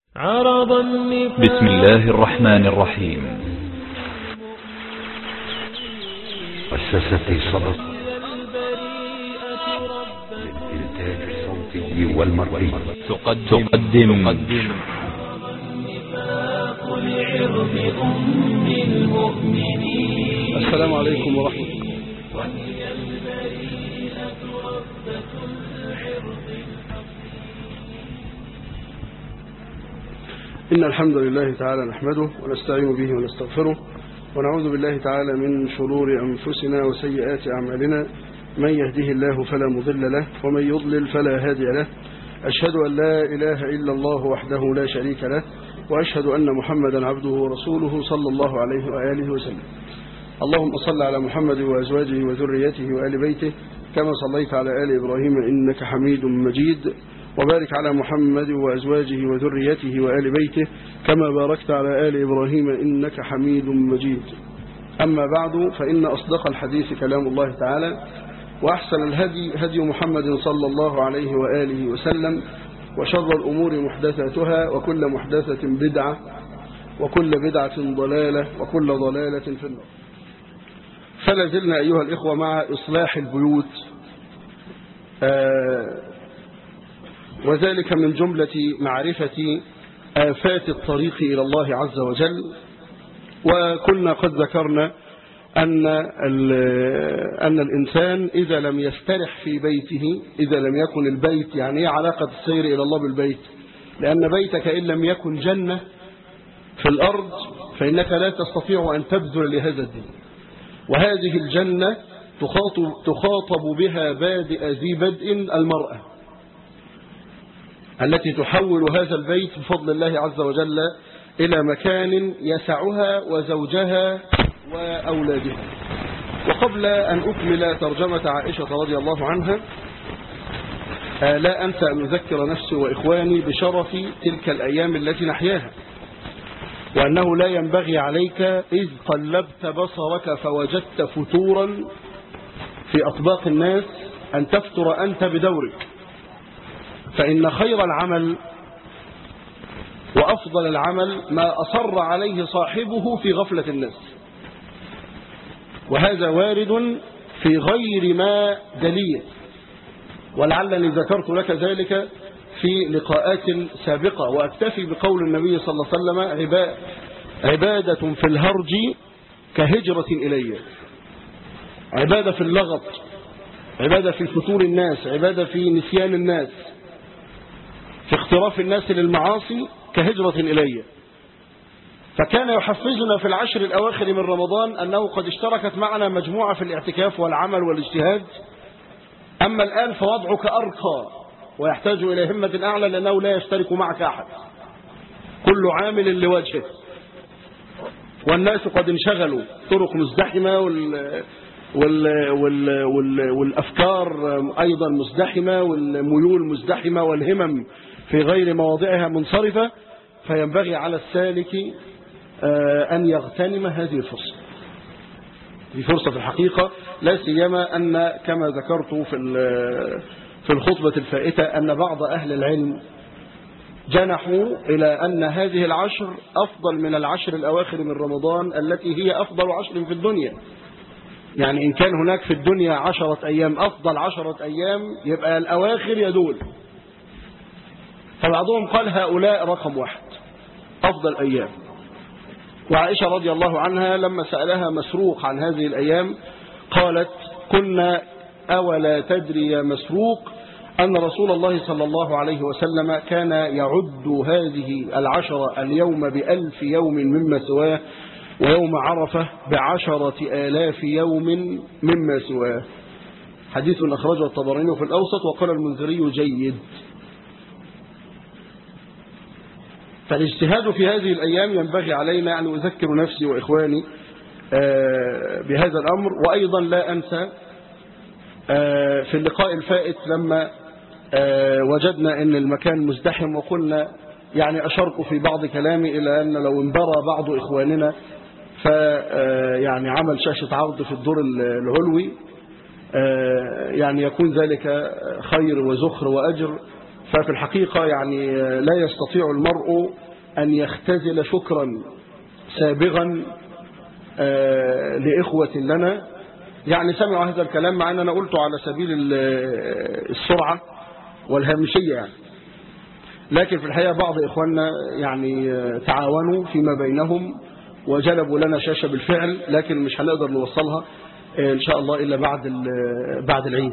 عرض النفاق بسم الله الرحمن الرحيم مؤسسة صدق البريئة رب للإنتاج الصوتي والمرئي تقدم, تقدم النفاق لعرض أم المؤمنين السلام عليكم ورحمة الله وهي البريئة ربة العرض إن الحمد لله تعالى نحمده ونستعين به ونستغفره ونعوذ بالله تعالى من شرور أنفسنا وسيئات أعمالنا من يهده الله فلا مضل له ومن يضلل فلا هادي له أشهد أن لا إله إلا الله وحده لا شريك له وأشهد أن محمدا عبده ورسوله صلى الله عليه وآله وسلم اللهم صل على محمد وأزواجه وذريته وآل بيته كما صليت على آل إبراهيم إنك حميد مجيد وبارك على محمد وأزواجه وذريته وآل بيته كما باركت على آل إبراهيم إنك حميد مجيد أما بعد فإن أصدق الحديث كلام الله تعالى وأحسن الهدي هدي محمد صلى الله عليه وآله وسلم وشر الأمور محدثاتها وكل محدثة بدعة وكل بدعة ضلالة وكل ضلالة في النار فلا زلنا أيها الإخوة مع إصلاح البيوت آه وذلك من جملة معرفة آفات الطريق إلى الله عز وجل وكنا قد ذكرنا أن, أن الإنسان إذا لم يسترح في بيته إذا لم يكن البيت يعني إيه علاقة السير إلى الله بالبيت لأن بيتك إن لم يكن جنة في الأرض فإنك لا تستطيع أن تبذل لهذا الدين وهذه الجنة تخاطب, تخاطب بها بادئ ذي بدء المرأة التي تحول هذا البيت بفضل الله عز وجل إلى مكان يسعها وزوجها وأولادها وقبل أن أكمل ترجمة عائشة رضي الله عنها لا أنسى أن أذكر نفسي وإخواني بشرف تلك الأيام التي نحياها وأنه لا ينبغي عليك إذ قلبت بصرك فوجدت فتورا في أطباق الناس أن تفتر أنت بدورك فإن خير العمل وأفضل العمل ما أصر عليه صاحبه في غفلة الناس وهذا وارد في غير ما دليل ولعلني ذكرت لك ذلك في لقاءات سابقة وأكتفي بقول النبي صلى الله عليه وسلم عبا- عبادة في الهرج كهجرة إلي عبادة في اللغط عبادة في فتور الناس عبادة في نسيان الناس في اختراف الناس للمعاصي كهجرة إلي فكان يحفزنا في العشر الأواخر من رمضان أنه قد اشتركت معنا مجموعة في الاعتكاف والعمل والاجتهاد أما الآن فوضعك أرقى ويحتاج إلى همة أعلى لأنه لا يشترك معك أحد كل عامل لوجهه والناس قد انشغلوا طرق مزدحمة وال وال وال وال والأفكار أيضا مزدحمة والميول مزدحمة والهمم في غير مواضعها منصرفة فينبغي على السالك آه، أن يغتنم هذه الفرصة دي فرصة في الحقيقة لا سيما أن كما ذكرت في ال- في الخطبة الفائتة أن بعض أهل العلم جنحوا إلى أن هذه العشر أفضل من العشر الأواخر من رمضان التي هي أفضل عشر في الدنيا يعني إن كان هناك في الدنيا عشرة أيام أفضل عشرة أيام يبقى الأواخر يدول فبعضهم قال هؤلاء رقم واحد أفضل أيام وعائشة رضي الله عنها لما سألها مسروق عن هذه الأيام قالت كنا أولا تدري يا مسروق أن رسول الله صلى الله عليه وسلم كان يعد هذه العشرة اليوم بألف يوم مما سواه ويوم عرفة بعشرة آلاف يوم مما سواه حديث أخرجه الطبراني في الأوسط وقال المنذري جيد فالاجتهاد في هذه الأيام ينبغي علينا أن أذكر نفسي وإخواني آه، بهذا الأمر وأيضا لا أنسى آه، في اللقاء الفائت لما آه، وجدنا أن المكان مزدحم وقلنا يعني أشرت في بعض كلامي إلى أن لو انبرى بعض إخواننا ف آه، يعني عمل شاشة عرض في الدور العلوي آه، يعني يكون ذلك خير وزخر وأجر ففي الحقيقة يعني لا يستطيع المرء أن يختزل شكرا سابغا آه، لإخوة لنا يعني سمعوا هذا الكلام مع أن أنا قلته على سبيل ال- السرعة والهامشية يعني لكن في الحقيقة بعض إخواننا يعني آه، تعاونوا فيما بينهم وجلبوا لنا شاشة بالفعل لكن مش هنقدر نوصلها آه، إن شاء الله إلا بعد ال- بعد العيد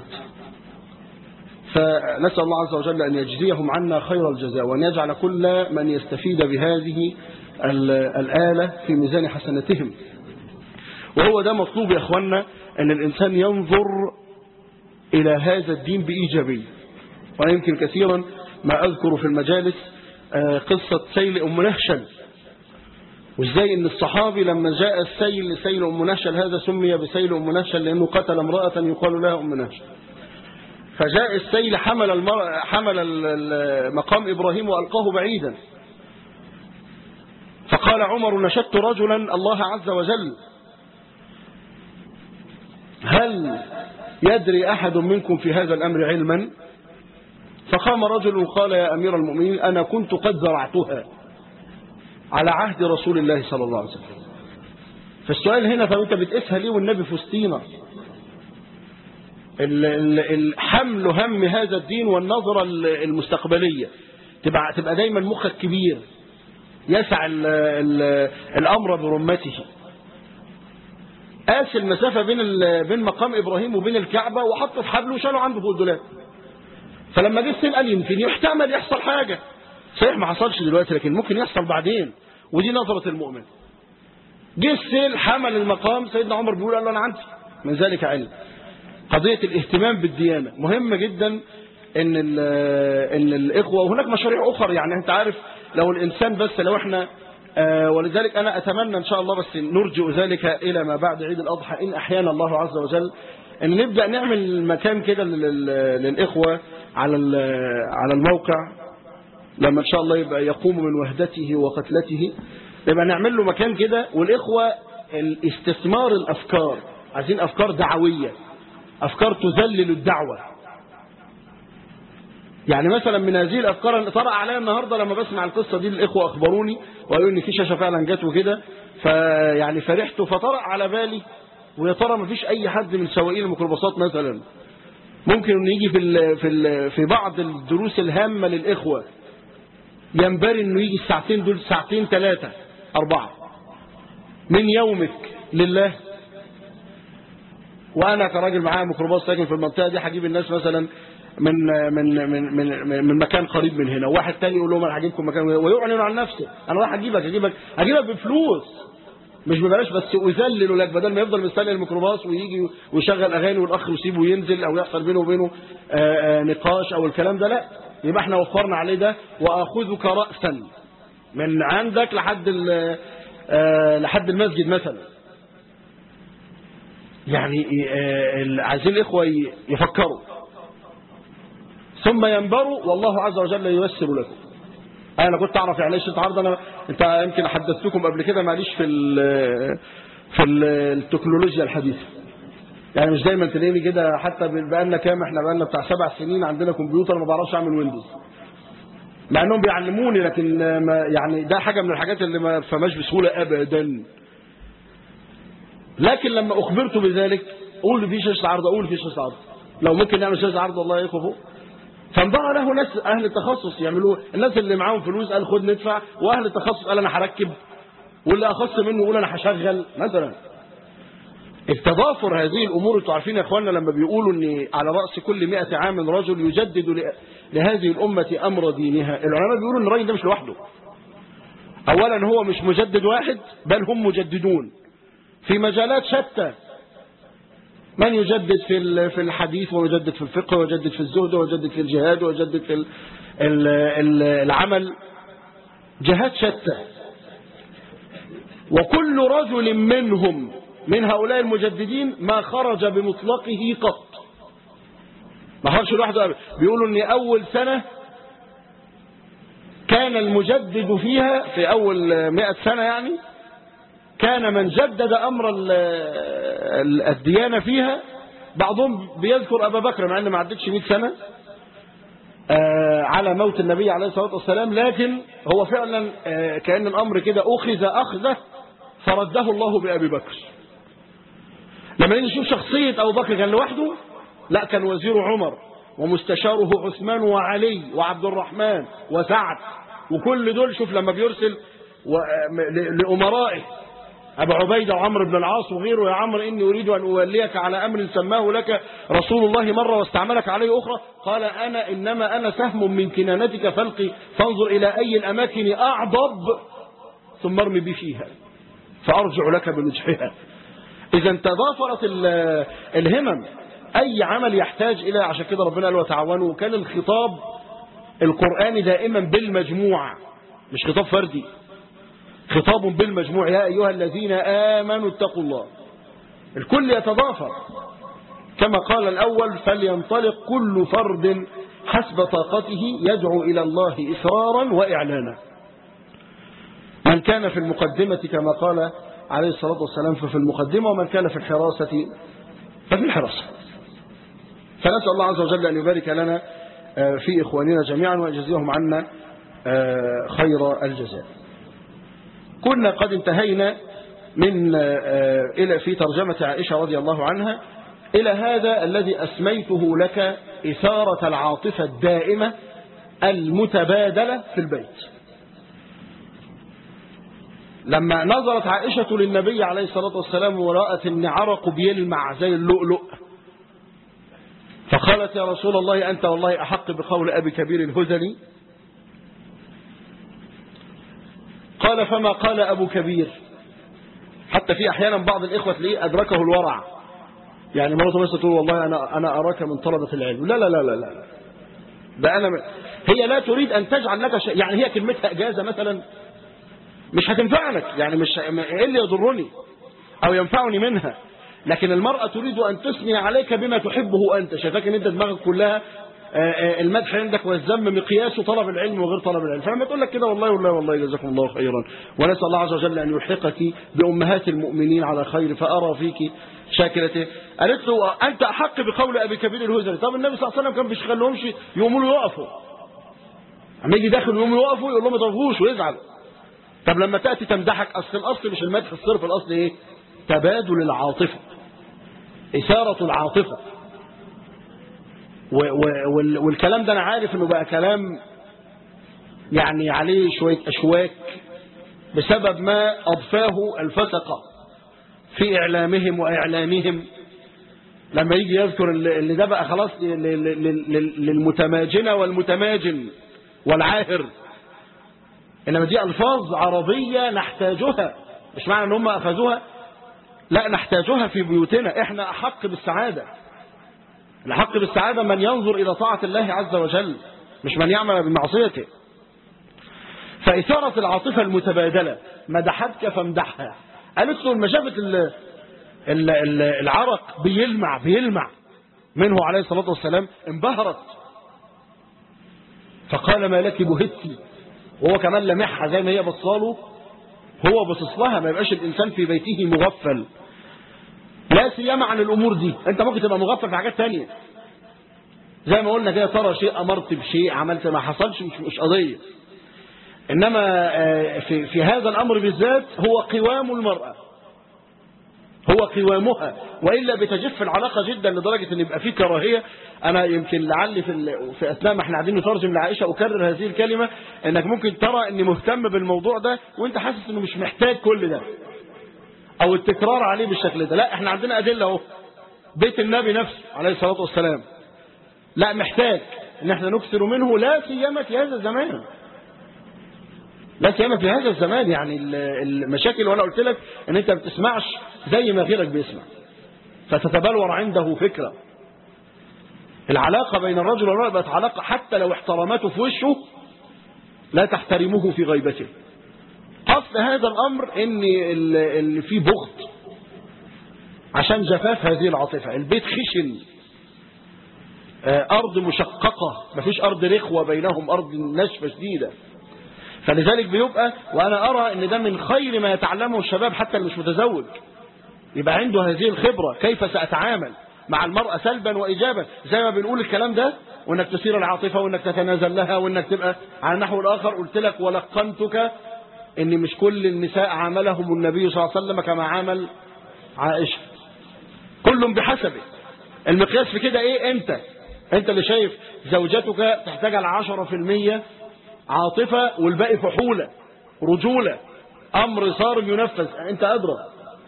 فنسأل الله عز وجل أن يجزيهم عنا خير الجزاء وأن يجعل كل من يستفيد بهذه ال- الآلة في ميزان حسناتهم وهو ده مطلوب يا أخوانا أن الإنسان ينظر إلى هذا الدين بإيجابية وأنا يمكن كثيرا ما أذكر في المجالس آه، قصة سيل أم نهشل وازاي ان الصحابي لما جاء السيل لسيل ام نهشل هذا سمي بسيل ام نهشل لانه قتل امراه يقال لها ام نهشل فجاء السيل حمل المر... حمل ال- ال- مقام ابراهيم والقاه بعيدا فقال عمر نشدت رجلا الله عز وجل هل يدري احد منكم في هذا الامر علما فقام رجل قال يا امير المؤمنين انا كنت قد زرعتها على عهد رسول الله صلى الله عليه وسلم فالسؤال هنا طب انت بتقيسها ليه والنبي في وسطينا ال- ال- الحمل هم هذا الدين والنظرة ال- المستقبلية تبقى تبقى دايما مخك كبير يسع ال ال الأمر برمته قاس المسافة بين ال- بين مقام إبراهيم وبين الكعبة وحط في حبل وشاله عنده فوق الدولاب فلما جه السيل قال يمكن يحتمل يحصل حاجة صحيح ما حصلش دلوقتي لكن ممكن يحصل بعدين ودي نظرة المؤمن جه السيل حمل المقام سيدنا عمر بيقول قال له انا عندي من ذلك علم قضية الاهتمام بالديانة مهمة جدا ان ال- ان الاخوة وهناك مشاريع اخرى يعني انت عارف لو الانسان بس لو احنا آه، ولذلك انا اتمنى ان شاء الله بس نرجئ ذلك الى ما بعد عيد الاضحى ان احيانا الله عز وجل ان نبدا نعمل مكان كده لل- للاخوه على ال- على الموقع لما ان شاء الله يبقى يقوم من وحدته وقتلته يبقى نعمل له مكان كده والاخوه الاستثمار الافكار عايزين افكار دعويه افكار تذلل الدعوه يعني مثلا من هذه الافكار اللي طرأ عليا النهارده لما بسمع القصه دي الاخوه اخبروني وقالوا ان في شاشه فعلا جت وكده فيعني فرحت فطرأ على بالي ويا ترى ما فيش اي حد من سواقين الميكروباصات مثلا ممكن انه يجي في ال في ال في بعض الدروس الهامه للاخوه ينبغي انه يجي الساعتين دول ساعتين ثلاثه اربعه من يومك لله وانا كراجل معايا ميكروباص ساكن في المنطقه دي هجيب الناس مثلا من من من من, من مكان قريب من هنا وواحد تاني يقول لهم انا هجيبكم مكان ويعلن عن نفسه انا رايح اجيبك اجيبك اجيبك بفلوس مش ببلاش بس اذلل لك بدل ما يفضل مستني الميكروباص ويجي ويشغل اغاني والاخ يسيبه وينزل او يحصل بينه وبينه آآ آآ نقاش او الكلام ده لا يبقى احنا وفرنا عليه ده واخذك راسا من عندك لحد ال- آه، لحد المسجد مثلا يعني آه، ال- عايزين الاخوه ي- يفكروا ثم ينبروا والله عز وجل ييسر لكم انا كنت اعرف يعني ايش النهارده انا انت يمكن حدثتكم قبل كده معليش في ال- في ال- التكنولوجيا الحديثه يعني مش دايما تلاقيني كده حتى بقالنا كام احنا بقالنا بتاع سبع سنين عندنا كمبيوتر ما بعرفش اعمل ويندوز مع انهم بيعلموني لكن ما يعني ده حاجه من الحاجات اللي ما فماش بسهوله ابدا لكن لما اخبرت بذلك قول في شاشه عرض اقول في شاشه عرض لو ممكن نعمل شاشه عرض والله يا فوق فانضاع له ناس اهل التخصص يعملوه الناس اللي معاهم فلوس قال خد ندفع واهل التخصص قال انا هركب واللي اخص منه يقول انا هشغل مثلا التضافر هذه الامور انتوا عارفين يا اخواننا لما بيقولوا ان على راس كل 100 عام رجل يجدد ل- لهذه الامه امر دينها العلماء بيقولوا ان الراجل ده مش لوحده اولا هو مش مجدد واحد بل هم مجددون في مجالات شتى من يجدد في ال- في الحديث ويجدد في الفقه ويجدد في الزهد ويجدد في الجهاد ويجدد في ال- ال- ال- العمل جهات شتى وكل رجل منهم من هؤلاء المجددين ما خرج بمطلقه قط ما خرجش لوحده أبدا بيقولوا ان اول سنة كان المجدد فيها في اول مئة سنة يعني كان من جدد امر ال- ال- الديانة فيها بعضهم بيذكر ابا بكر مع ان ما عدتش 100 سنة آه، على موت النبي عليه الصلاة والسلام لكن هو فعلا آه، كأن الأمر كده أخذ أخذه فرده الله بأبي بكر لما نيجي نشوف شخصية أبو بكر كان لوحده لا كان وزير عمر ومستشاره عثمان وعلي وعبد الرحمن وسعد وكل دول شوف لما بيرسل و- ل- لأمرائه أبو عبيدة وعمرو بن العاص وغيره يا عمرو إني أريد أن أوليك على أمر سماه لك رسول الله مرة واستعملك عليه أخرى قال أنا إنما أنا سهم من كنانتك فلقي فانظر إلى أي الأماكن أعضب ثم ارمي بي فيها فأرجع لك بنجحها إذا تضافرت ال- الهمم أي عمل يحتاج إلى عشان كده ربنا قال وتعاونوا وكان الخطاب القرآني دائما بالمجموع مش خطاب فردي خطاب بالمجموع يا أيها الذين آمنوا اتقوا الله الكل يتضافر كما قال الأول فلينطلق كل فرد حسب طاقته يدعو إلى الله إسرارا وإعلانا من كان في المقدمة كما قال عليه الصلاة والسلام ففي المقدمة ومن كان في الحراسة ففي الحراسة فنسأل الله عز وجل أن يبارك لنا آه، في إخواننا جميعا ويجزيهم عنا آه، خير الجزاء كنا قد انتهينا من آه، إلى في ترجمة عائشة رضي الله عنها إلى هذا الذي أسميته لك إثارة العاطفة الدائمة المتبادلة في البيت لما نظرت عائشة للنبي عليه الصلاة والسلام ورأت ان عرقه بيلمع زي اللؤلؤ فقالت يا رسول الله أنت والله أحق بقول أبي كبير الهذلي قال فما قال أبو كبير حتى في أحيانا بعض الإخوة تلاقيه أدركه الورع يعني مرته بس تقول والله أنا, أنا أراك من طلبة العلم لا لا لا لا لا ده أنا م... هي لا تريد أن تجعل لك شيء يعني هي كلمتها إجازة مثلا مش هتنفعنك يعني مش ايه اللي يضرني او ينفعني منها لكن المرأة تريد ان تثني عليك بما تحبه انت شايفاك ان انت دماغك كلها آه، آه، المدح عندك والذم مقياس طلب العلم وغير طلب العلم فلما تقول لك كده والله والله والله جزاكم الله خيرا ونسال الله عز وجل ان يلحقك بامهات المؤمنين على خير فارى فيك شاكرته قالت له انت احق بقول ابي كبير الهزري طب النبي صلى الله عليه وسلم كان بيشغلهمش يقوموا له يقفوا اما يجي داخل يقوموا يقفوا يقول لهم ما تضربوش ويزعل طب لما تأتي تمدحك أصل الأصل مش المدح الصرف الأصل إيه تبادل العاطفة إثارة العاطفة و و وال والكلام ده أنا عارف إنه بقى كلام يعني عليه شوية أشواك بسبب ما أضفاه الفسقة في إعلامهم وإعلانهم لما يجي يذكر اللي اللي ده بقى خلاص لل- لل- لل- للمتماجنة والمتماجن والعاهر إنما دي ألفاظ عربية نحتاجها مش معنى أن هم أخذوها لا نحتاجها في بيوتنا إحنا أحق بالسعادة الأحق بالسعادة من ينظر إلى طاعة الله عز وجل مش من يعمل بمعصيته فإثارة العاطفة المتبادلة مدحتك فامدحها قالت له لما شافت ال- ال- ال- العرق بيلمع بيلمع منه عليه الصلاة والسلام انبهرت فقال ما لك بهتي وهو كمان لمحها زي ما هي بصاله هو باصص لها ما يبقاش الانسان في بيته مغفل لا سيما عن الامور دي انت ممكن تبقى مغفل في حاجات تانية زي ما قلنا كده ترى شيء امرت بشيء عملت ما حصلش مش, مش قضيه انما آه، في في هذا الامر بالذات هو قوام المراه هو قوامها والا بتجف العلاقه جدا لدرجه ان يبقى في كراهيه انا يمكن لعلي في ال- في اثناء ما احنا قاعدين نترجم لعائشه اكرر هذه الكلمه انك ممكن ترى اني مهتم بالموضوع ده وانت حاسس انه مش محتاج كل ده او التكرار عليه بالشكل ده لا احنا عندنا ادله اهو بيت النبي نفسه عليه الصلاه والسلام لا محتاج ان احنا نكثر منه لا سيما في هذا الزمان لا سيما في هذا الزمان يعني ال- المشاكل وانا قلت لك ان انت ما بتسمعش زي ما غيرك بيسمع فتتبلور عنده فكره العلاقه بين الرجل والمراه بقت علاقه حتى لو احترمته في وشه لا تحترمه في غيبته اصل هذا الامر ان ال- اللي فيه بغض عشان جفاف هذه العاطفه البيت خشن آه، ارض مشققه مفيش ارض رخوه بينهم ارض ناشفه شديده فلذلك بيبقى وانا ارى ان ده من خير ما يتعلمه الشباب حتى اللي مش متزوج يبقى عنده هذه الخبره كيف ساتعامل مع المراه سلبا وايجابا زي ما بنقول الكلام ده وانك تثير العاطفة وانك تتنازل لها وانك تبقى على النحو الاخر قلت لك ولقنتك ان مش كل النساء عاملهم النبي صلى الله عليه وسلم كما عامل عائشة كل بحسبه المقياس في كده ايه انت انت اللي شايف زوجتك تحتاج على عشرة في المية عاطفة والباقي فحولة رجولة امر صار ينفذ انت ادرى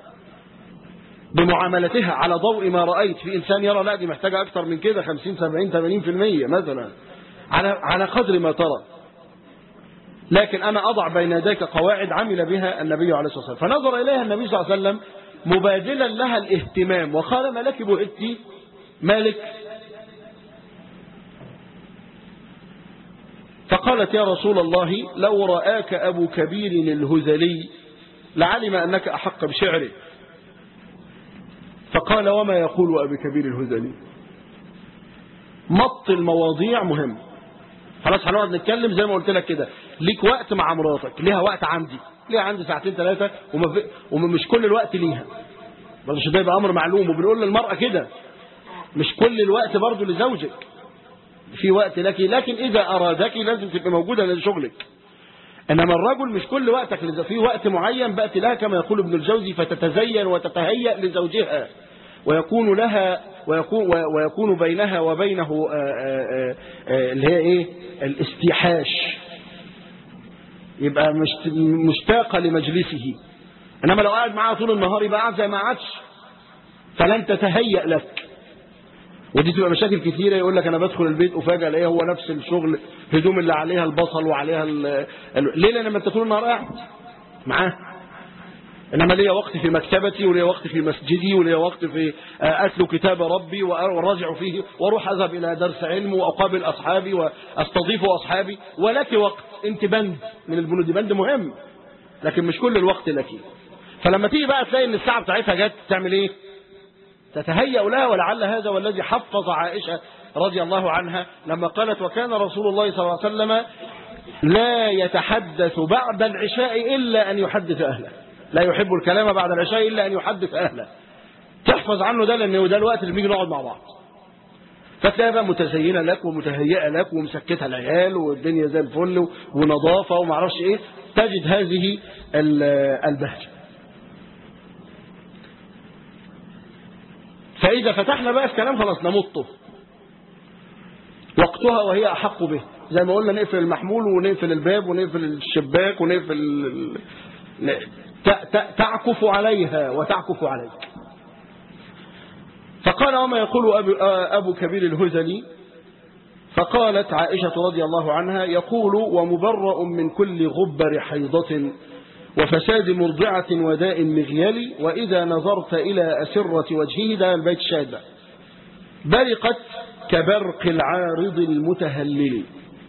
بمعاملتها على ضوء ما رأيت في إنسان يرى لا دي محتاجة أكثر من كده 50 70 80% مثلا على على قدر ما ترى لكن أنا أضع بين يديك قواعد عمل بها النبي عليه الصلاة والسلام فنظر إليها النبي صلى الله عليه وسلم مبادلا لها الاهتمام وقال ما لك بهتي مالك فقالت يا رسول الله لو رآك أبو كبير الهذلي لعلم أنك أحق بشعره فقال وما يقول أبي كبير الهذلي مط المواضيع مهم خلاص هنقعد نتكلم زي ما قلت لك كده ليك وقت مع مراتك ليها وقت عندي ليها عندي ساعتين ثلاثة وما في... ومش كل الوقت ليها برضه ده يبقى أمر معلوم وبنقول للمرأة كده مش كل الوقت برضه لزوجك في وقت لك لكن إذا أرادك لازم تبقى موجودة لشغلك إنما الرجل مش كل وقتك لذا في وقت معين بأت لها كما يقول ابن الجوزي فتتزين وتتهيأ لزوجها ويكون لها ويكون, ويكون بينها وبينه آآ آآ اللي هي ايه الاستيحاش يبقى مشتاقة لمجلسه انما لو قاعد معاها طول النهار يبقى قاعد زي ما قعدش فلن تتهيأ لك ودي تبقى مشاكل كتيرة يقول لك انا بدخل البيت وفجأة الاقيه هو نفس الشغل هدوم اللي عليها البصل وعليها ال... ليه لان انت طول النهار قاعد معاه انما ليا وقت في مكتبتي وليا وقت في مسجدي وليا وقت في اتلو كتاب ربي وراجع فيه واروح اذهب الى درس علم واقابل اصحابي واستضيف اصحابي ولك وقت انت بند من البنود بند مهم لكن مش كل الوقت لك فلما تيجي بقى تلاقي ان الساعه بتاعتها جت تعمل ايه تتهيأ لها ولعل هذا والذي حفظ عائشة رضي الله عنها لما قالت وكان رسول الله صلى الله عليه وسلم لا يتحدث بعد العشاء إلا أن يحدث أهله لا يحب الكلام بعد العشاء إلا أن يحدث أهله تحفظ عنه ده لأنه ده الوقت اللي بنيجي نقعد مع بعض فتلاقيها بقى متزينة لك ومتهيئة لك ومسكتها العيال والدنيا زي الفل ونظافة وما اعرفش ايه تجد هذه البهجة فإذا فتحنا بقى في كلام خلاص نمطه وقتها وهي أحق به زي ما قلنا نقفل المحمول ونقفل الباب ونقفل الشباك ونقفل تعكف عليها وتعكف عليك فقال وما يقول أبو, أبو كبير الهزلي فقالت عائشة رضي الله عنها يقول ومبرأ من كل غبر حيضة وفساد مرضعة وداء مغيل وإذا نظرت إلى أسرة وجهه ده البيت شاد برقت كبرق العارض المتهلل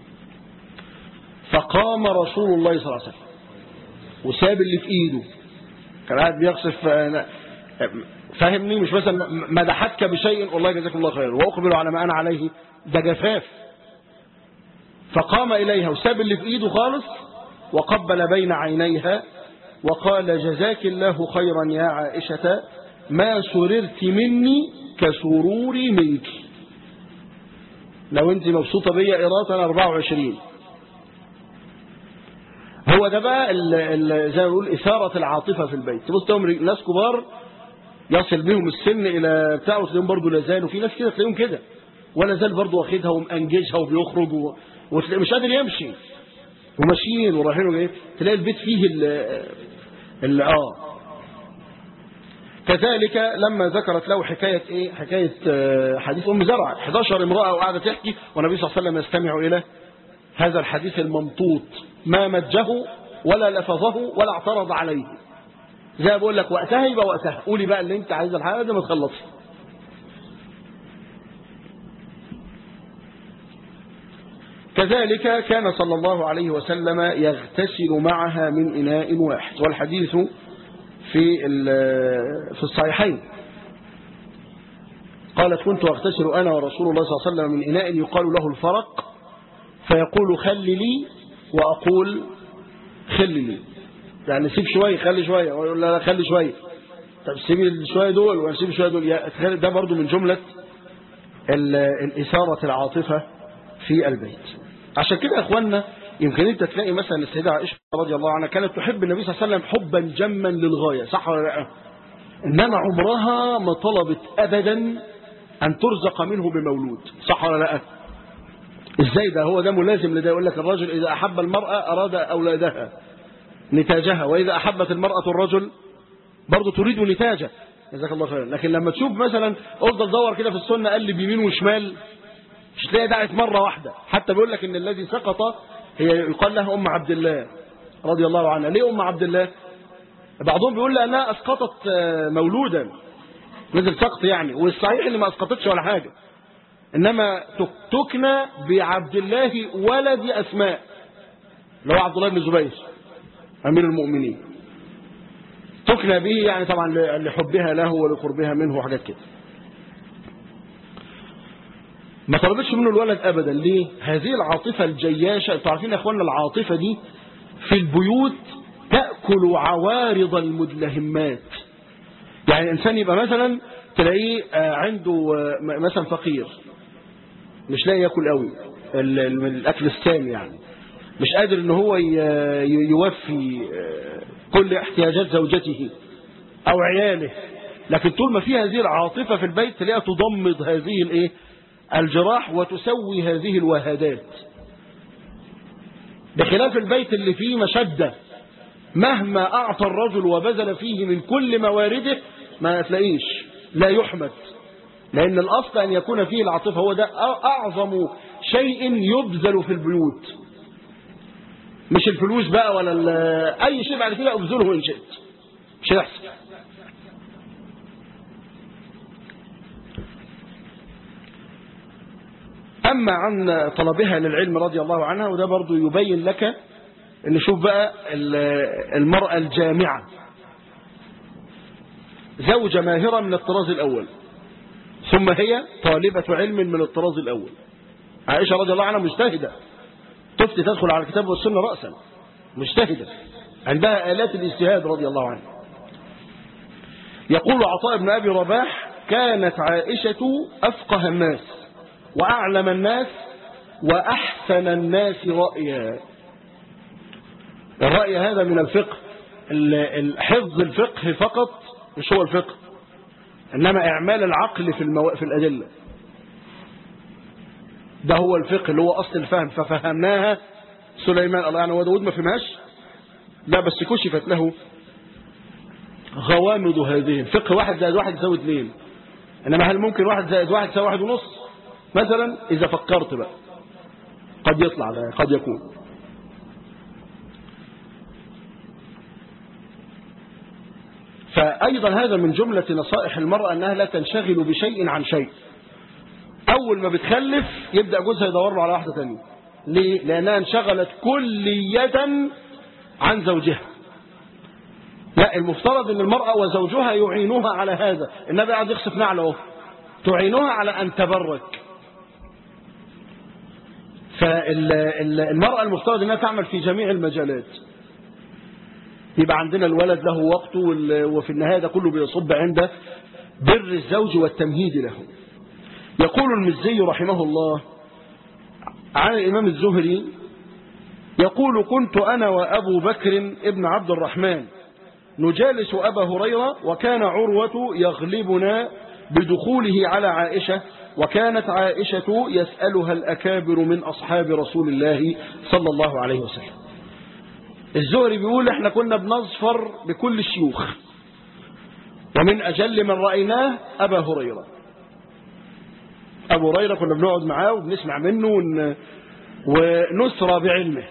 فقام رسول الله صلى الله عليه وسلم وساب اللي في ايده كان قاعد بيقصف فاهمني مش مثلا مدحتك بشيء والله جزاك الله خير واقبل على ما انا عليه ده جفاف فقام اليها وساب اللي في ايده خالص وقبل بين عينيها وقال جزاك الله خيرا يا عائشة ما سررت مني كسروري منك لو انت مبسوطة بيا قراءة 24 هو ده بقى ال ال زي ما بنقول إثارة العاطفة في البيت تبص تلاقيهم ناس كبار يصل بهم السن إلى بتاع وتلاقيهم برضه لا زالوا في ناس كده تلاقيهم كده ولا زال برضه واخدها ومأنجزها وبيخرج و... وتلاقي مش قادر يمشي وماشيين ورايحين وجايين تلاقي البيت فيه ال ال اه كذلك لما ذكرت له حكاية ايه حكاية حديث ام زرع 11 امرأة وقاعدة تحكي والنبي صلى الله عليه وسلم يستمع الى هذا الحديث الممطوط ما مجه ولا لفظه ولا اعترض عليه زي ما بقول لك وقتها يبقى وقتها قولي بقى اللي انت عايز الحاجة دي ما تخلصي كذلك كان صلى الله عليه وسلم يغتسل معها من إناء واحد والحديث في في الصحيحين قالت كنت أغتسل أنا ورسول الله صلى الله عليه وسلم من إناء يقال له الفرق فيقول خل لي وأقول خل لي يعني سيب شوية خلي شوية ويقول لا لا خلي شوية طب سيب شوية دول وسيب شوية دول ده برضو من جملة الإثارة العاطفة في البيت عشان كده يا اخوانا يمكن انت تلاقي مثلا السيدة عائشة رضي الله عنها كانت تحب النبي صلى الله عليه وسلم حبا جما للغاية صح ولا لا انما عمرها ما طلبت ابدا ان ترزق منه بمولود صح ولا لا ازاي ده هو ده ملازم لده يقول لك الرجل اذا احب المرأة اراد اولادها نتاجها واذا احبت المرأة الرجل برضه تريد نتاجه جزاك الله خيرا لكن لما تشوف مثلا افضل دور كده في السنه قلب يمين وشمال مش تلاقي دعت مره واحده حتى بيقول لك ان الذي سقط هي يقال لها ام عبد الله رضي الله عنها ليه ام عبد الله بعضهم بيقول لانها اسقطت آه، مولودا نزل سقط يعني والصحيح اللي ما اسقطتش ولا حاجه انما تك- تكنى بعبد الله ولد اسماء اللي هو عبد الله بن الزبير امير المؤمنين تكنى به يعني طبعا لحبها له ولقربها منه وحاجات كده ما طلبتش منه الولد ابدا ليه هذه العاطفه الجياشه انتوا عارفين يا اخوانا العاطفه دي في البيوت تاكل عوارض المدلهمات يعني الانسان يبقى مثلا تلاقيه آه، عنده آه، م- مثلا فقير مش لاقي ياكل قوي ال- ال- الاكل السامي يعني مش قادر ان هو ي- ي- يوفي آه، كل احتياجات زوجته او عياله لكن طول ما في هذه العاطفه في البيت تلاقيها تضمد هذه الايه الجراح وتسوي هذه الوهدات بخلاف البيت اللي فيه مشده مهما اعطى الرجل وبذل فيه من كل موارده ما تلاقيش لا يحمد لان الاصل ان يكون فيه العاطفه هو ده أ- اعظم شيء يبذل في البيوت مش الفلوس بقى ولا ال- اي شيء بعد كده ابذله ان شئت مش هيحصل اما عن طلبها للعلم رضي الله عنها وده برضو يبين لك ان شوف بقى ال- المرأة الجامعة زوجة ماهرة من الطراز الاول ثم هي طالبة علم من الطراز الاول عائشة رضي الله عنها مجتهدة تفتي تدخل على الكتاب والسنة رأسا مجتهدة عندها آلات الاجتهاد رضي الله عنها يقول عطاء بن أبي رباح كانت عائشة أفقه الناس وأعلم الناس وأحسن الناس رأيا الرأي هذا من الفقه ال- ال- حفظ الفقه فقط مش هو الفقه إنما إعمال العقل في, المو... في الأدلة ده هو الفقه اللي هو أصل الفهم ففهمناها سليمان الله يعني هو داود ما فهمهاش لا بس كشفت له غوامض هذه الفقه واحد زائد واحد يساوي اثنين انما هل ممكن واحد زائد واحد يساوي واحد ونص مثلا اذا فكرت بقى قد يطلع ده قد يكون فأيضا هذا من جملة نصائح المرأة أنها لا تنشغل بشيء عن شيء أول ما بتخلف يبدأ جوزها يدور له على واحدة تانية ليه؟ لأنها انشغلت كلية عن زوجها لا المفترض ان المرأة وزوجها يعينوها على هذا النبي قاعد يخصف نعله اهو تعينوها على ان تبرك فالمرأة المفترض انها تعمل في جميع المجالات يبقى عندنا الولد له وقته وال- وفي النهاية ده كله بيصب عند بر الزوج والتمهيد له يقول المزي رحمه الله عن الإمام الزهري يقول كنت أنا وأبو بكر ابن عبد الرحمن نجالس أبا هريرة وكان عروة يغلبنا بدخوله على عائشة وكانت عائشة يسألها الأكابر من أصحاب رسول الله صلى الله عليه وسلم الزهري بيقول احنا كنا بنظفر بكل الشيوخ ومن أجل من رأيناه أبا هريرة أبو هريرة كنا بنقعد معاه وبنسمع منه ون... ونسرى بعلمه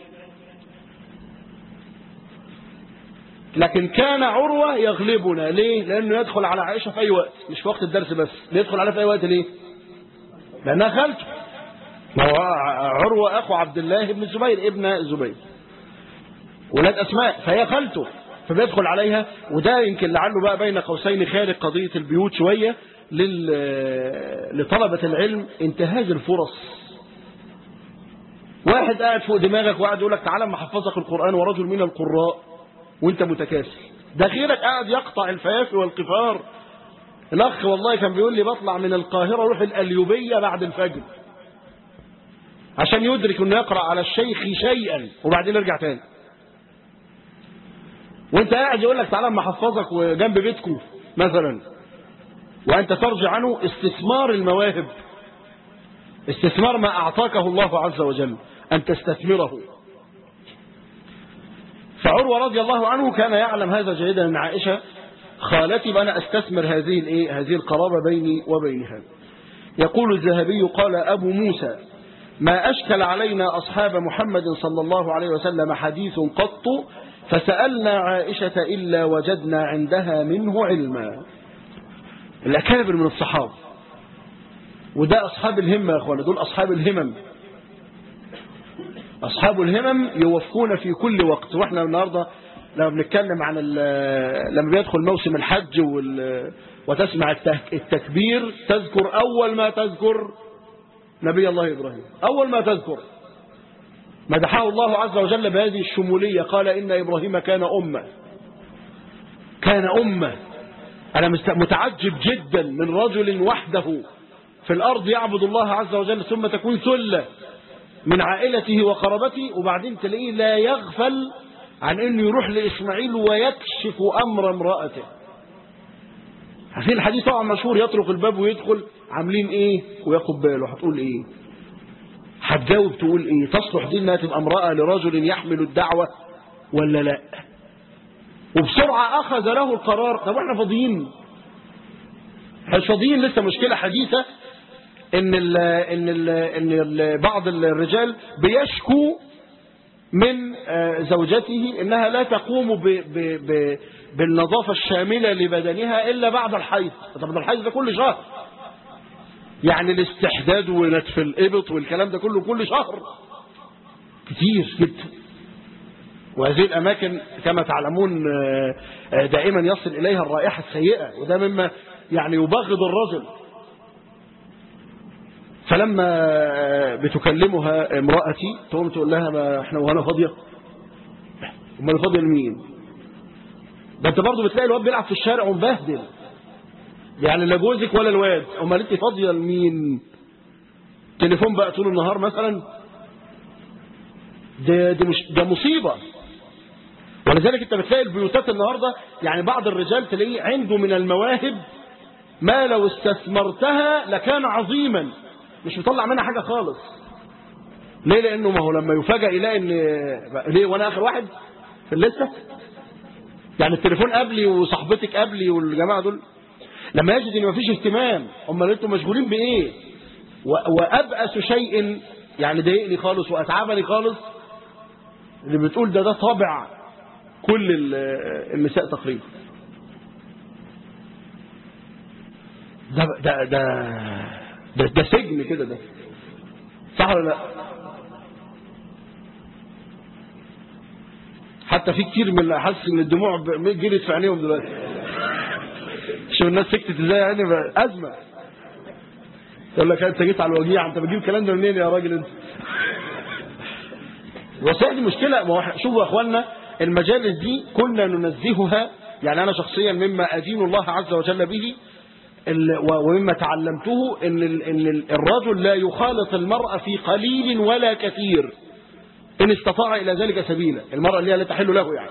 لكن كان عروة يغلبنا ليه لأنه يدخل على عائشة في أي وقت مش في وقت الدرس بس يدخل عليها في أي وقت ليه لأنها خالته ما هو عروة أخو عبد الله بن الزبير ابن الزبير ولاد أسماء فهي خالته فبيدخل عليها وده يمكن لعله بقى بين قوسين خارج قضية البيوت شوية لل... لطلبة العلم انتهاز الفرص واحد قاعد فوق دماغك وقاعد يقول لك تعالى ما احفظك القرآن ورجل من القراء وانت متكاسل ده غيرك قاعد يقطع الفيافي والقفار الاخ والله كان بيقول لي بطلع من القاهرة اروح القليوبية بعد الفجر عشان يدرك انه يقرأ على الشيخ شيئا وبعدين يرجع تاني وانت قاعد يقول لك تعالى اما احفظك وجنب بيتكم مثلا وانت ترجع عنه استثمار المواهب استثمار ما اعطاكه الله عز وجل ان تستثمره فعروة رضي الله عنه كان يعلم هذا جيدا ان عائشة خالتي وانا استثمر هذه الايه هذه القرابة بيني وبينها يقول الذهبي قال ابو موسى ما اشكل علينا اصحاب محمد صلى الله عليه وسلم حديث قط فسألنا عائشة إلا وجدنا عندها منه علما الأكابر من الصحابة وده أصحاب الهمة يا أخوانا دول أصحاب الهمم أصحاب الهمم يوفقون في كل وقت وإحنا النهاردة لما بنتكلم عن ال- لما بيدخل موسم الحج وال- وتسمع التك- التكبير تذكر أول ما تذكر نبي الله إبراهيم أول ما تذكر مدحه الله عز وجل بهذه الشمولية قال إن إبراهيم كان أمة كان أمة أنا مست- متعجب جدا من رجل وحده في الأرض يعبد الله عز وجل ثم تكون ثلة من عائلته وقرابته وبعدين تلاقيه لا يغفل عن أنه يروح لإسماعيل ويكشف أمر امرأته في الحديث طبعا مشهور يطرق الباب ويدخل عاملين ايه وياخد باله هتقول ايه هتجاوب تقول ايه تصلح دي انها تبقى امرأة لرجل يحمل الدعوة ولا لا وبسرعة اخذ له القرار طب احنا فاضيين احنا مش فاضيين لسه مشكلة حديثة ان ال ان ال ان ال بعض الرجال بيشكو من آه، زوجته انها لا تقوم ب ب ب بالنظافة الشاملة لبدنها الا بعد الحيض طب ده الحيض ده كل شهر يعني الاستحداد ونتف الإبط والكلام ده كله كل شهر كتير جدا وهذه الأماكن كما تعلمون آه، آه، دائما يصل إليها الرائحة السيئة وده مما يعني يبغض الرجل فلما آه، بتكلمها امرأتي تقوم تقول لها ما احنا وانا فاضية امال فاضية لمين ده انت برضه بتلاقي الواد بيلعب في الشارع ومبهدل يعني لا جوزك ولا الواد امال انت فاضيه لمين تليفون بقى طول النهار مثلا ده ده مش ده مصيبه ولذلك انت بتلاقي البيوتات النهارده يعني بعض الرجال تلاقيه عنده من المواهب ما لو استثمرتها لكان عظيما مش مطلع منها حاجه خالص ليه لانه ما هو لما يفاجئ يلاقي ان ليه وانا اخر واحد في الليسته يعني التليفون قبلي وصاحبتك قبلي والجماعه دول لما يجد ان مفيش اهتمام امال انتم مشغولين بايه و- وابأس شيء يعني ضايقني خالص واتعبني خالص اللي بتقول ده ده طبع كل ال- النساء تقريبا ده ده ده ده, ده سجن كده ده صح ولا لا حتى في كتير من اللي حاسس ان الدموع ب- جرت في عينيهم دلوقتي شوف الناس سكتت ازاي يعني بقى ازمه يقول لك انت جيت على الوجيع انت بتجيب الكلام ده منين يا راجل انت وصحيح دي مشكله ما هو إحنا- شوفوا يا اخوانا المجالس دي كنا ننزهها يعني انا شخصيا مما ادين الله عز وجل به ال- و- ومما تعلمته ان ال- ان ال- الرجل لا يخالط المرأة في قليل ولا كثير ان استطاع الى ذلك سبيلا المرأة اللي هي لا تحل له يعني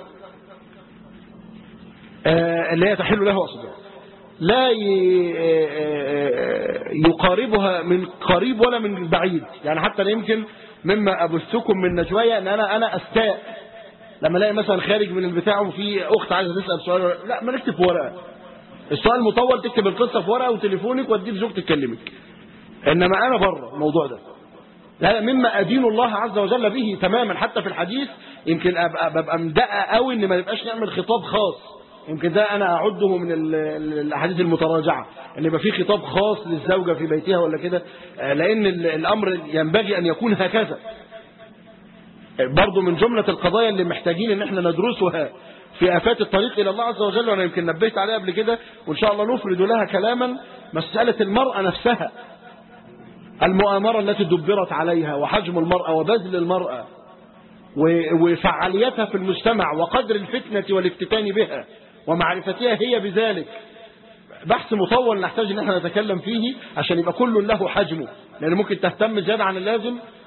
آه، اللي هي تحل له اقصد يعني. لا ي- آه، آه، يقاربها من قريب ولا من بعيد يعني حتى أنا يمكن مما ابثكم من نجوايا ان انا انا استاء لما الاقي مثلا خارج من البتاع وفي اخت عايزه تسال سؤال لا ما نكتب في ورقه السؤال مطول تكتب القصه في ورقه وتليفونك واديه لزوجتك تكلمك انما انا بره الموضوع ده لا مما ادين الله عز وجل به تماما حتى في الحديث يمكن ابقى ببقى مدقق قوي ان ما نبقاش نعمل خطاب خاص يمكن ده انا اعده من ال- ال- الاحاديث المتراجعه ان يبقى في خطاب خاص للزوجه في بيتها ولا كده آه، لان ال- الامر ينبغي ان يكون هكذا برضو من جملة القضايا اللي محتاجين ان احنا ندرسها في آفات الطريق إلى الله عز وجل وأنا يمكن نبهت عليها قبل كده وإن شاء الله نفرد لها كلاما مسألة المرأة نفسها المؤامرة التي دبرت عليها وحجم المرأة وبذل المرأة و- وفعاليتها في المجتمع وقدر الفتنة والافتتان بها ومعرفتها هي بذلك بحث مطول نحتاج ان احنا نتكلم فيه عشان يبقى كل له حجمه لان ممكن تهتم زيادة عن اللازم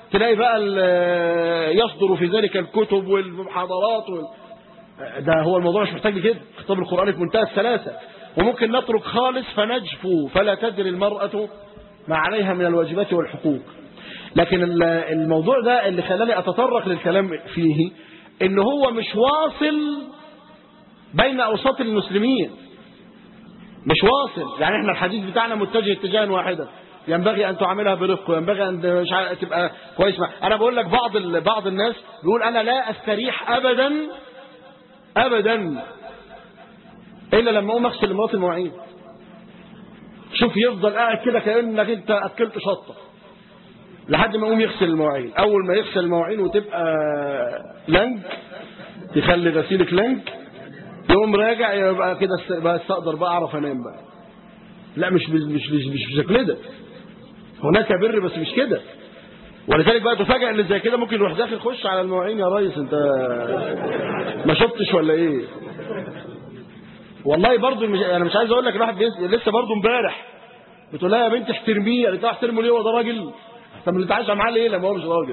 تلاقي بقى ال- يصدر في ذلك الكتب والمحاضرات وال... ده هو الموضوع مش محتاج كده خطاب القرآن في منتهى السلاسة وممكن نترك خالص فنجفو فلا تدري المرأة ما عليها من الواجبات والحقوق لكن ال- الموضوع ده اللي خلاني أتطرق للكلام فيه إن هو مش واصل بين أوساط المسلمين مش واصل يعني احنا الحديث بتاعنا متجه اتجاها واحدا ينبغي ان تعاملها برفق وينبغي ان مش عارف تبقى كويس مع انا بقول لك بعض ال... بعض الناس بيقول انا لا استريح ابدا ابدا الا لما اقوم اغسل مراتي المواعين شوف يفضل قاعد كده كانك انت اكلت شطه لحد ما يقوم يغسل المواعين اول ما يغسل المواعين وتبقى لنج تخلي غسيلك لنج يقوم راجع يبقى كده است- بقى استقدر بقى اعرف انام بقى لا مش مش مش مش, مش بالشكل ده هناك بر بس مش كده ولذلك بقى تفاجئ ان زي كده ممكن يروح داخل خش على المواعين يا ريس انت ما شفتش ولا ايه والله برضو مش انا مش عايز اقول لك الواحد بيس- لسه برضو امبارح بتقول لها يا بنت احترميه قالت لها احترمه ليه هو ده راجل طب اللي تعيش معاه ليه لما هو مش راجل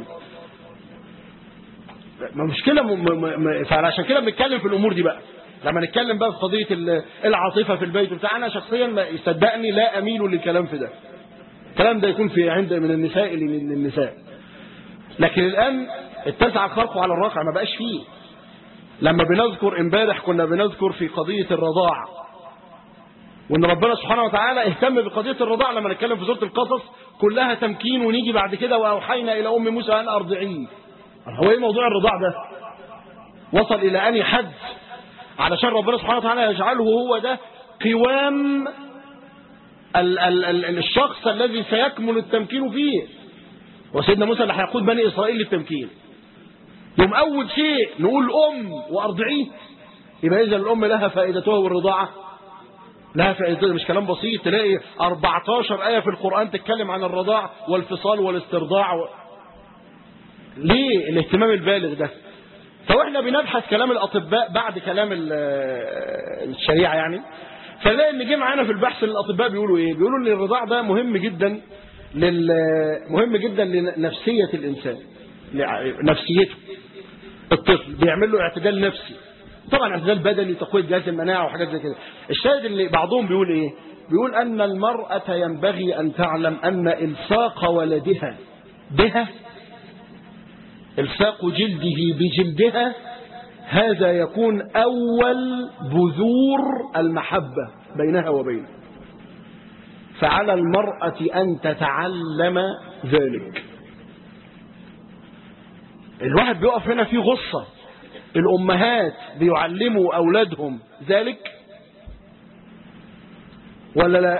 ما مشكله م... م... م... فعشان كده بنتكلم في الامور دي بقى لما نتكلم بقى في قضيه ال- العاطفه في البيت بتاع انا شخصيا ما يصدقني لا اميل للكلام في ده الكلام ده يكون في عند من النساء للنساء لكن الان اتسع الخلق على الواقع ما بقاش فيه لما بنذكر امبارح كنا بنذكر في قضيه الرضاع وان ربنا سبحانه وتعالى اهتم بقضيه الرضاع لما نتكلم في سوره القصص كلها تمكين ونيجي بعد كده واوحينا الى ام موسى ان ارضعيه هو ايه موضوع الرضاع ده وصل الى اني حد علشان ربنا سبحانه وتعالى يجعله هو ده قوام ال ال ال الشخص الذي سيكمل التمكين فيه وسيدنا موسى اللي هيقود بني اسرائيل للتمكين يوم اول شيء نقول ام وارضعيه يبقى اذا الام لها فائدتها والرضاعه لها فائدتها مش كلام بسيط تلاقي 14 ايه في القران تتكلم عن الرضاع والفصال والاسترضاع و... ليه الاهتمام البالغ ده فاحنا بنبحث كلام الاطباء بعد كلام ال- الشريعه يعني فنلاقي ان جه معانا في البحث الاطباء بيقولوا ايه بيقولوا ان الرضاع ده مهم جدا لل مهم جدا لنفسيه الانسان نفسيته الطفل بيعمل له اعتدال نفسي طبعا اعتدال بدني تقويه جهاز المناعه وحاجات زي كده الشاهد اللي بعضهم بيقول ايه بيقول ان المراه ينبغي ان تعلم ان الصاق ولدها بها الصاق جلده بجلدها هذا يكون أول بذور المحبة بينها وبينه فعلى المرأة أن تتعلم ذلك الواحد بيقف هنا في غصة الأمهات بيعلموا أولادهم ذلك ولا لا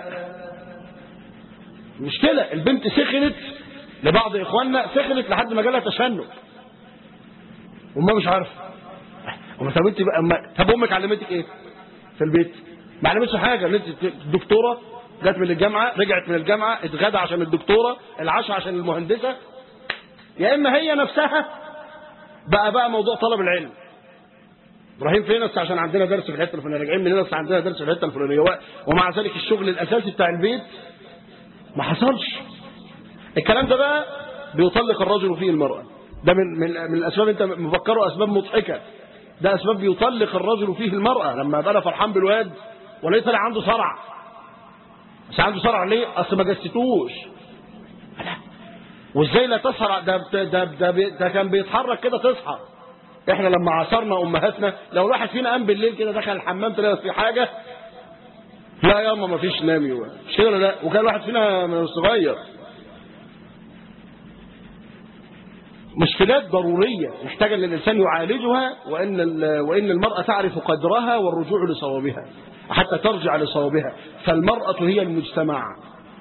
مشكلة البنت سخنت لبعض إخواننا سخنت لحد ما جالها تشنج وما مش عارفه أما طب انت بقى أما طب امك علمتك ايه في البيت ما علمتش حاجه انت الدكتوره جت من الجامعه رجعت من الجامعه اتغدى عشان الدكتوره العشاء عشان المهندسه يا اما هي نفسها بقى بقى موضوع طلب العلم ابراهيم فين بس عشان عندنا درس في الحته الفلانيه راجعين من هنا بس عندنا درس في الحته الفلانيه ومع ذلك الشغل الاساسي بتاع البيت ما حصلش الكلام ده بقى بيطلق الرجل فيه المراه ده من من, من الاسباب انت مفكره اسباب مضحكه ده اسباب بيطلق الرجل فيه المراه لما بقى فرحان بالواد وليه طلع عنده صرع مش عنده صرع ليه اصل ما جستوش وازاي لا تسهر ده ده ده, ده, ده كان بيتحرك كده تصحى احنا لما عاصرنا امهاتنا لو الواحد فينا قام بالليل كده دخل الحمام تلاقي في حاجه لا ياما ما فيش نامي مش كده لا وكان الواحد فينا من صغير مشكلات ضرورية محتاجة أن الإنسان يعالجها وأن وأن المرأة تعرف قدرها والرجوع لصوابها حتى ترجع لصوابها فالمرأة هي المجتمع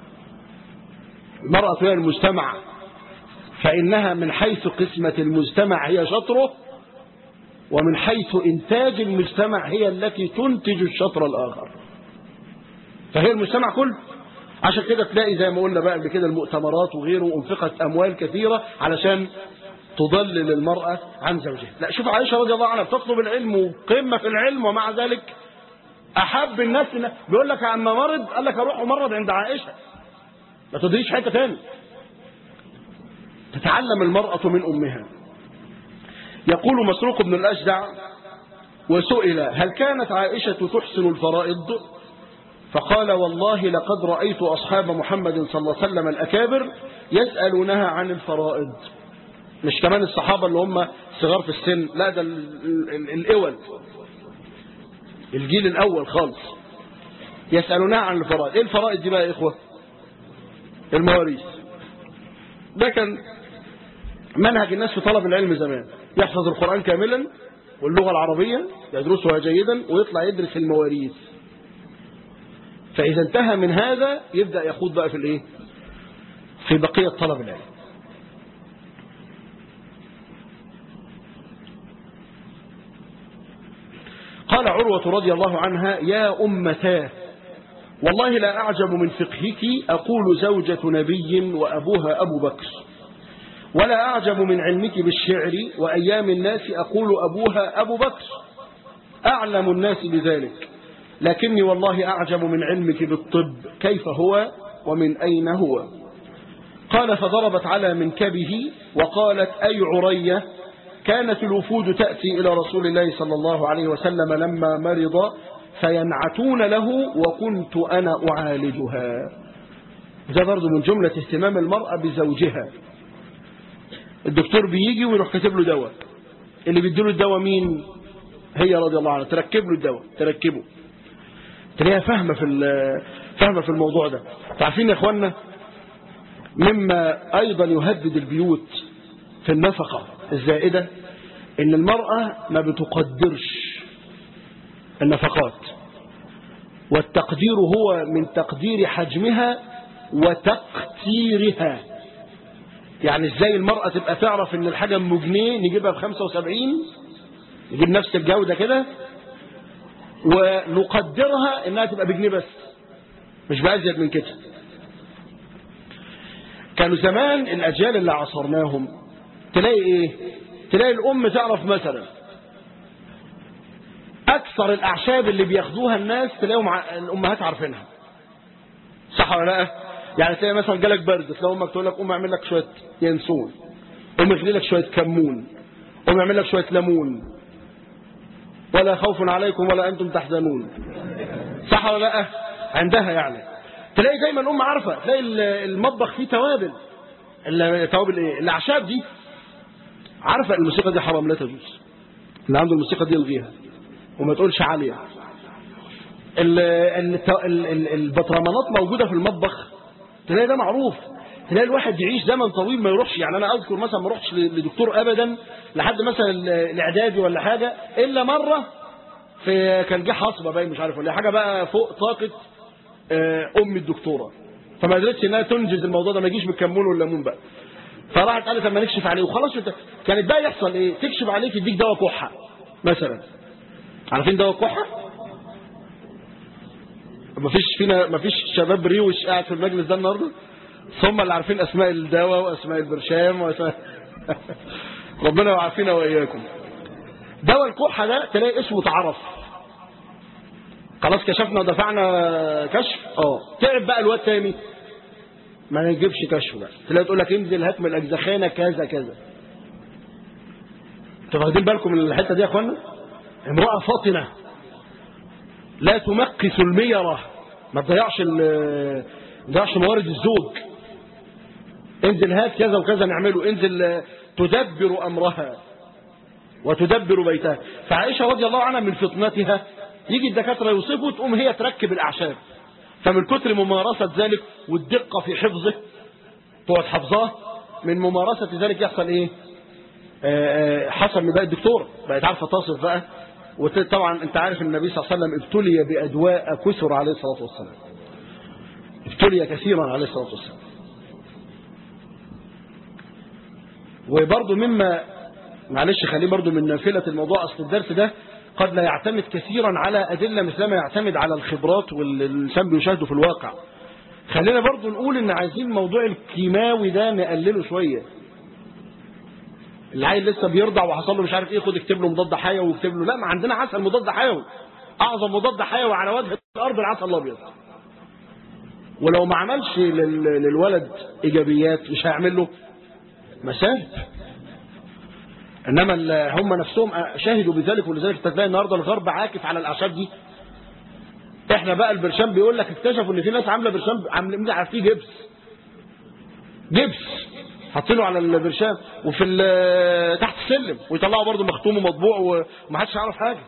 المرأة هي المجتمع فإنها من حيث قسمة المجتمع هي شطره ومن حيث إنتاج المجتمع هي التي تنتج الشطر الآخر فهي المجتمع كله عشان كده تلاقي زي ما قلنا بقى قبل كده المؤتمرات وغيره انفقت أموال كثيرة علشان تضلل المرأة عن زوجها لا شوف عائشة رضي الله عنها بتطلب العلم وقمة في العلم ومع ذلك أحب الناس بيقول لك عما مرض قال لك أروح أمرض عند عائشة ما تدريش حتة تاني تتعلم المرأة من أمها يقول مسروق بن الأجدع وسئل هل كانت عائشة تحسن الفرائض فقال والله لقد رأيت أصحاب محمد صلى الله عليه وسلم الأكابر يسألونها عن الفرائض مش كمان الصحابة اللي هم صغار في السن لا ده ال- ال- الأول الجيل الأول خالص يسألونها عن الفرائض إيه الفرائض دي بقى يا إخوة المواريث ده كان منهج الناس في طلب العلم زمان يحفظ القرآن كاملا واللغة العربية يدرسها جيدا ويطلع يدرس المواريث فإذا انتهى من هذا يبدأ يخوض بقى في الإيه في بقية طلب العلم قال عروة رضي الله عنها يا أمتاه والله لا أعجب من فقهك أقول زوجة نبي وأبوها أبو بكر ولا أعجب من علمك بالشعر وأيام الناس أقول أبوها أبو بكر أعلم الناس بذلك لكني والله أعجب من علمك بالطب كيف هو ومن أين هو قال فضربت على منكبه وقالت أي عرية كانت الوفود تأتي إلى رسول الله صلى الله عليه وسلم لما مرض فينعتون له وكنت أنا أعالجها ده برضه من جملة اهتمام المرأة بزوجها الدكتور بيجي ويروح كاتب له دواء اللي بيديله الدواء مين هي رضي الله عنها تركب له الدواء تركبه تلاقيها فاهمه في ال- فاهمه في الموضوع ده عارفين يا اخوانا مما ايضا يهدد البيوت في النفقه الزائده ان المراه ما بتقدرش النفقات والتقدير هو من تقدير حجمها وتقتيرها يعني ازاي المرأة تبقى تعرف ان الحاجة ام جنيه نجيبها ب 75 نجيب نفس الجودة كده ونقدرها انها تبقى بجنيه بس مش بأزيد من كده كانوا زمان الاجيال اللي عصرناهم تلاقي ايه تلاقي الام تعرف مثلا اكثر الاعشاب اللي بياخدوها الناس تلاقيهم ع- الامهات عارفينها صح ولا لا يعني تلاقي مثلا جالك برد تلاقي امك تقول لك قوم اعمل لك شويه ينسون قوم اغلي لك شويه كمون قوم اعمل لك شويه ليمون ولا خوف عليكم ولا انتم تحزنون صح ولا لا عندها يعني تلاقي دايما الام عارفه تلاقي ال- المطبخ فيه توابل ال- توابل ايه الاعشاب دي عارفه الموسيقى دي حرام لا تجوز اللي عنده الموسيقى دي يلغيها وما تقولش عاليه ال- ال- ال- ال- البطرمانات موجوده في المطبخ تلاقي ده معروف تلاقي الواحد يعيش زمن طويل ما يروحش يعني انا اذكر مثلا ما اروحش ل- لدكتور ابدا لحد مثلا ال- الاعدادي ولا حاجه الا مره في كان جه حصبه باين مش عارف ولا حاجه بقى فوق طاقه آه، ام الدكتوره فما قدرتش انها تنجز الموضوع ده ما يجيش بالكمون والليمون بقى فراحت قالت اما نكشف عليه وخلاص انت كانت بقى يحصل ايه تكشف عليك يديك دواء كحه مثلا عارفين دواء كحه مفيش فينا مفيش شباب ريوش قاعد في المجلس ده النهارده ثم اللي عارفين اسماء الدواء واسماء البرشام واسماء ربنا يعافينا واياكم دواء الكحه ده تلاقي اسمه تعرف خلاص كشفنا ودفعنا كشف اه تعب بقى الواد تاني ما نجيبش كشف بقى تلاقي تقول لك انزل هات من الاجزخانه كذا كذا انتوا واخدين بالكم من الحته دي يا اخوانا امراه فاطنه لا تمقس الميرة ما تضيعش ال- ما تضيعش موارد الزوج انزل هات كذا وكذا نعمله انزل آه، تدبر أمرها وتدبر بيتها فعائشة رضي الله عنها من فطنتها يجي الدكاترة يوصفوا تقوم هي تركب الأعشاب فمن كتر ممارسة ذلك والدقة في حفظه تقعد حفظاه من ممارسة ذلك يحصل ايه آه، آه، حصل ان بقى الدكتور بقت عارفه تصف بقى وطبعا انت عارف ان النبي صلى الله عليه وسلم ابتلي بادواء كثر عليه الصلاه والسلام ابتلي كثيرا عليه الصلاه والسلام وبرضه مما معلش خليه برضه من نافله الموضوع اصل الدرس ده قد لا يعتمد كثيرا على ادله مثل ما يعتمد على الخبرات واللي الانسان بيشاهده في الواقع خلينا برضه نقول ان عايزين موضوع الكيماوي ده نقلله شويه العيل لسه بيرضع وحصل له مش عارف ايه خد اكتب له مضاد حيوي واكتب له لا ما عندنا عسل مضاد حيوي اعظم مضاد حيوي على وجه الارض العسل الابيض ولو ما عملش لل- للولد ايجابيات مش هيعمل له مساهب انما ال- هم نفسهم شهدوا بذلك ولذلك تلاقي النهارده الغرب عاكف على الاعشاب دي احنا بقى البرشام بيقول لك اكتشفوا ان في ناس عامله برشام عاملين على فيه جبس جبس حاطينه على البرشام وفي ال- تحت السلم ويطلعوا برضه مختوم ومطبوع ومحدش يعرف حاجه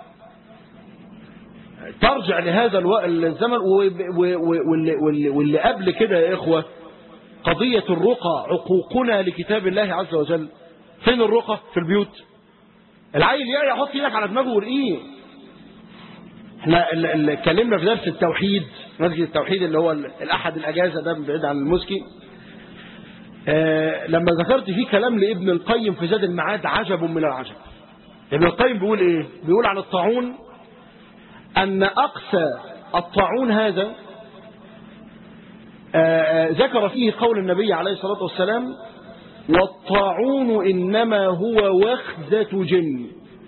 ترجع لهذا الو- الزمن و- و- و- واللي, واللي, واللي قبل كده يا إخوة قضية الرقى عقوقنا لكتاب الله عز وجل فين الرقى في البيوت العيل يا يحط ايدك على دماغه ورقيه احنا ال- ال- اتكلمنا في درس التوحيد مسجد التوحيد اللي هو ال- الاحد الاجازه ده بعيد عن المسكي آه لما ذكرت فيه كلام لابن القيم في زاد المعاد عجب من العجب ابن القيم بيقول ايه بيقول عن الطاعون أن أقسى الطاعون هذا آه، آه، ذكر فيه قول النبي عليه الصلاة والسلام والطاعون إنما هو وخزة جن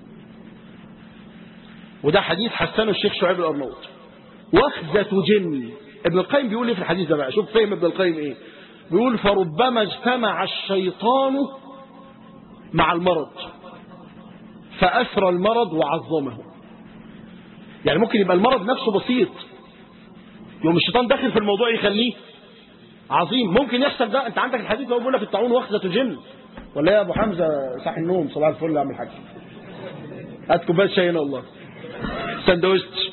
وده حديث حسنه الشيخ شعيب الأرنوط وخزة جن ابن القيم بيقول ايه في الحديث ده بقى شوف فهم ابن القيم ايه بيقول فربما اجتمع الشيطان مع المرض فأسرى المرض وعظمه يعني ممكن يبقى المرض نفسه بسيط يوم الشيطان داخل في الموضوع يخليه عظيم ممكن يحصل ده انت عندك الحديث اللي هو بيقول لك الطاعون وخزة جن ولا يا ابو حمزه صح النوم صباح الفل يا عم الحاج هات كوبايه شاي هنا والله سندوتش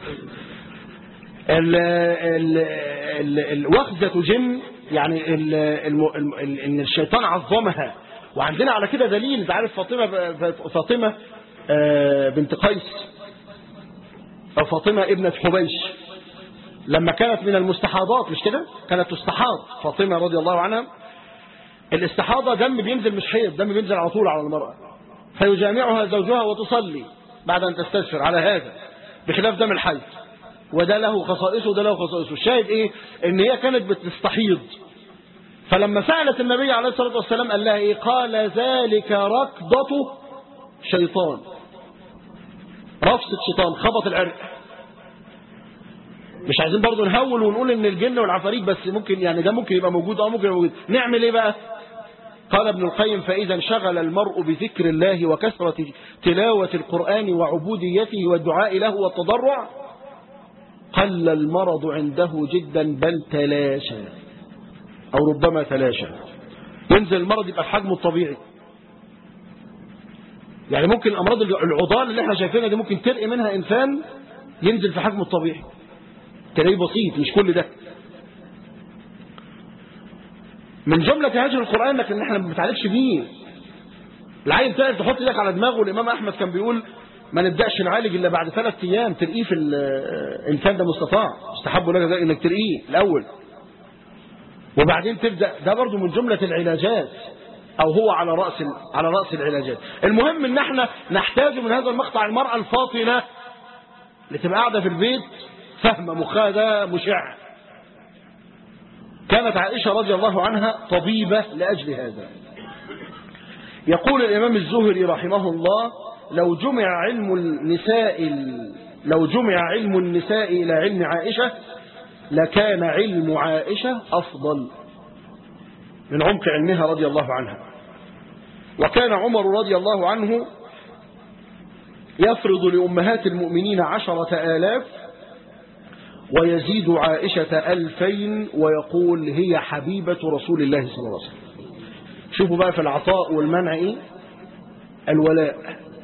ال ال ال الوخزة جن يعني ال الم الم ال ان الشيطان عظمها وعندنا على كده دليل انت عارف فاطمه فاطمه آه، بنت قيس أو فاطمة ابنة حبيش لما كانت من المستحاضات مش كده كانت تستحاض فاطمة رضي الله عنها الاستحاضة دم بينزل مش حيض دم بينزل على طول على المرأة فيجامعها زوجها وتصلي بعد أن تستشفر على هذا بخلاف دم الحيض وده له خصائصه وده له خصائصه الشاهد ايه ان هي كانت بتستحيض فلما سألت النبي عليه الصلاة والسلام قال لها ايه قال ذلك ركضة شيطان رفصة شيطان خبط العرق مش عايزين برضو نهول ونقول ان الجن والعفاريت بس ممكن يعني ده ممكن يبقى موجود اه ممكن يبقى موجود نعمل ايه بقى قال ابن القيم فإذا انشغل المرء بذكر الله وكثرة تلاوة القرآن وعبوديته والدعاء له والتضرع قل المرض عنده جدا بل تلاشى أو ربما تلاشى ينزل المرض يبقى في حجمه الطبيعي يعني ممكن الأمراض العضال اللي احنا شايفينها دي ممكن ترقي منها إنسان ينزل في حجمه الطبيعي تلاقيه بسيط مش كل ده من جملة هجر القرآن لكن احنا ما بنتعالجش بيه العيل تعرف تحط ايدك على دماغه الإمام أحمد كان بيقول ما نبدأش نعالج إلا بعد ثلاث أيام ترقيه في إن كان ده مستطاع استحب لك ذلك إنك ترقيه الأول وبعدين تبدأ ده برضو من جملة العلاجات أو هو على رأس على رأس العلاجات المهم إن احنا نحتاج من هذا المقطع المرأة الفاطنة اللي تبقى قاعدة في البيت فاهمة مخها ده مشع كانت عائشة رضي الله عنها طبيبة لأجل هذا يقول الإمام الزهري رحمه الله لو جمع علم النساء لو جمع علم النساء إلى علم عائشة لكان علم عائشة أفضل من عمق علمها رضي الله عنها وكان عمر رضي الله عنه يفرض لأمهات المؤمنين عشرة آلاف ويزيد عائشة ألفين ويقول هي حبيبة رسول الله صلى الله عليه وسلم شوفوا بقى في العطاء والمنع إيه الولاء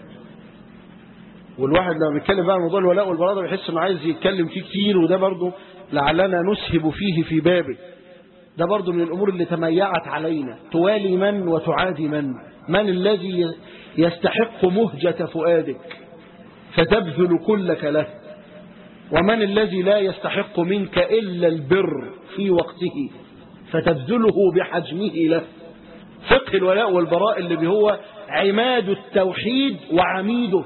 والواحد لما بيتكلم بقى عن موضوع الولاء والبراء ده بيحس انه عايز يتكلم فيه كتير وده برضه لعلنا نسهب فيه في بابه ده برضه من الأمور اللي تميعت علينا توالي من وتعادي من من الذي يستحق مهجة فؤادك فتبذل كلك له ومن الذي لا يستحق منك إلا البر في وقته فتبذله بحجمه له فقه الولاء والبراء اللي هو عماد التوحيد وعميده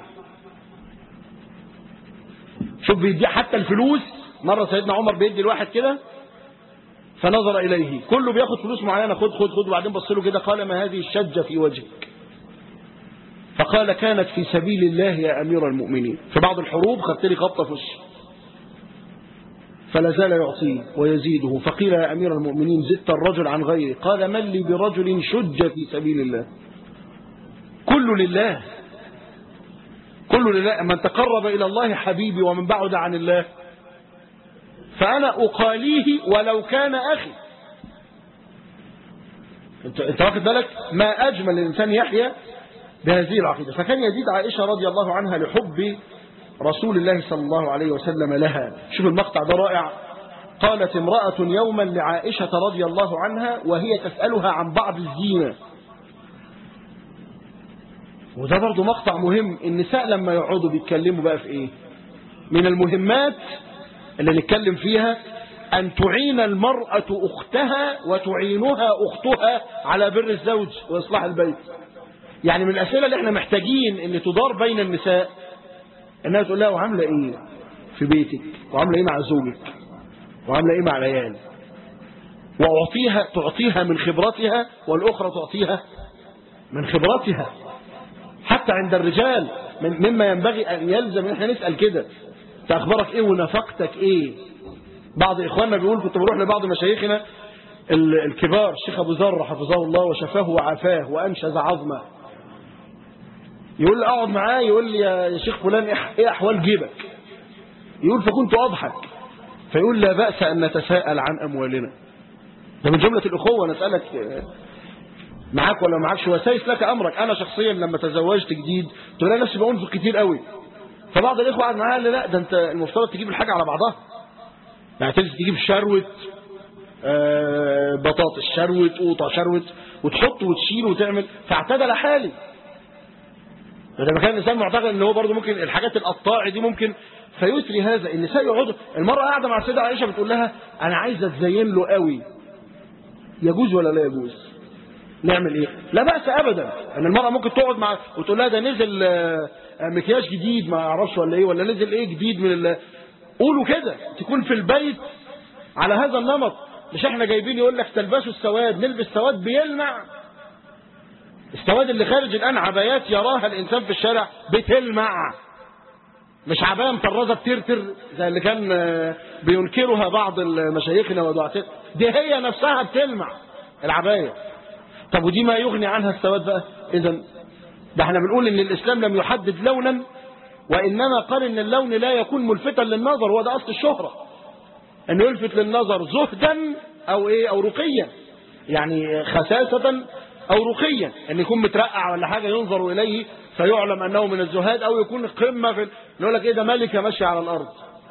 شوف بيدي حتى الفلوس مرة سيدنا عمر بيدي الواحد كده فنظر إليه كله بياخد فلوس معينة خد خد خد وبعدين بص له كده قال ما هذه الشجة في وجهك فقال كانت في سبيل الله يا أمير المؤمنين في بعض الحروب خدت لي خبطة في وشي فلا زال يعطيه ويزيده فقيل يا أمير المؤمنين زدت الرجل عن غيره قال من لي برجل شج في سبيل الله كل لله كل لله من تقرب إلى الله حبيبي ومن بعد عن الله فأنا أقاليه ولو كان أخي انت انت واخد بالك ما أجمل الإنسان يحيا بهذه العقيدة فكان يزيد عائشة رضي الله عنها لحب رسول الله صلى الله عليه وسلم لها شوف المقطع ده رائع قالت امرأة يوما لعائشة رضي الله عنها وهي تسألها عن بعض الزينة وده برضو مقطع مهم النساء لما يقعدوا بيتكلموا بقى في ايه من المهمات اللي نتكلم فيها أن تعين المرأة أختها وتعينها أختها على بر الزوج وإصلاح البيت يعني من الأسئلة اللي احنا محتاجين ان تدار بين النساء انها تقول لها وعاملة ايه في بيتك وعاملة ايه مع زوجك وعاملة ايه مع العيال وأعطيها تعطيها من خبرتها والأخرى تعطيها من خبرتها حتى عند الرجال من مما ينبغي أن يلزم ان احنا نسأل كده انت اخبارك ايه ونفقتك ايه بعض اخواننا بيقول كنت بروح لبعض مشايخنا ال- الكبار الشيخ ابو ذر حفظه الله وشفاه وعافاه وانشز عظمه يقول لي اقعد معاه يقول لي يا يا شيخ فلان إيه- ايه احوال جيبك يقول فكنت اضحك فيقول لا باس ان نتساءل عن اموالنا ده من جمله الاخوه نسالك آه، معاك ولا معاكش وسايس لك امرك انا شخصيا لما تزوجت جديد تقول نفسي بانفق كتير قوي فبعض الاخوه قعد معايا قال لي لا ده انت المفترض تجيب الحاجه على بعضها يعني تنزل تجيب شروت آه، بطاطس شروت قوطه شروت وتحط وتشيل وتعمل فاعتدل حالي لما كان الانسان معتقد ان هو برضه ممكن الحاجات القطاع دي ممكن فيسري هذا النساء يقعدوا المراه قاعده مع السيده عائشه بتقول لها انا عايزه تزين له قوي يجوز ولا لا يجوز نعمل ايه لا باس ابدا ان المراه ممكن تقعد مع وتقول لها ده نزل آه، آه، مكياج جديد ما اعرفش ولا ايه ولا نزل ايه جديد من ال... قولوا كده تكون في البيت على هذا النمط مش احنا جايبين يقول لك تلبسوا السواد نلبس سواد بيلمع السواد اللي خارج الان عبايات يراها الانسان في الشارع بتلمع مش عبايه مطرزه بترتر زي اللي كان آه، بينكرها بعض مشايخنا ودعاتنا دي هي نفسها بتلمع العبايه طب ودي ما يغني عنها السواد بقى اذا ده احنا بنقول ان الاسلام لم يحدد لونا وانما قال ان اللون لا يكون ملفتا للنظر وده اصل الشهره انه يلفت للنظر زهدا او ايه او رقيا يعني خساسه او رقيا ان يكون مترقع ولا حاجه ينظر اليه فيعلم انه من الزهاد او يكون قمه في يقول لك ايه ده ملكه ماشيه على الارض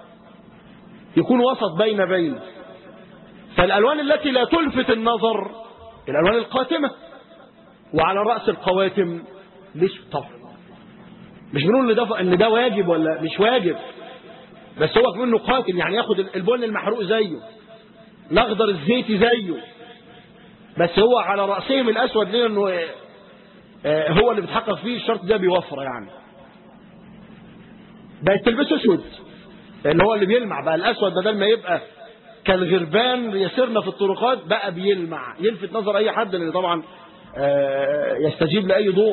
يكون وسط بين بين فالالوان التي لا تلفت النظر الالوان القاتمه وعلى راس القواتم ليش طبعا مش بنقول ان ده ان ده واجب ولا مش واجب بس هو كمان انه قاتل يعني ياخد البن المحروق زيه الاخضر الزيتي زيه بس هو على راسهم الاسود ليه انه آه، آه، هو اللي بيتحقق فيه الشرط ده بيوفر يعني بقت تلبسه اسود اللي هو اللي بيلمع بقى الاسود بدل ما يبقى كالغربان يسيرنا في الطرقات بقى بيلمع يلفت نظر اي حد لان طبعا آه، يستجيب لاي ضوء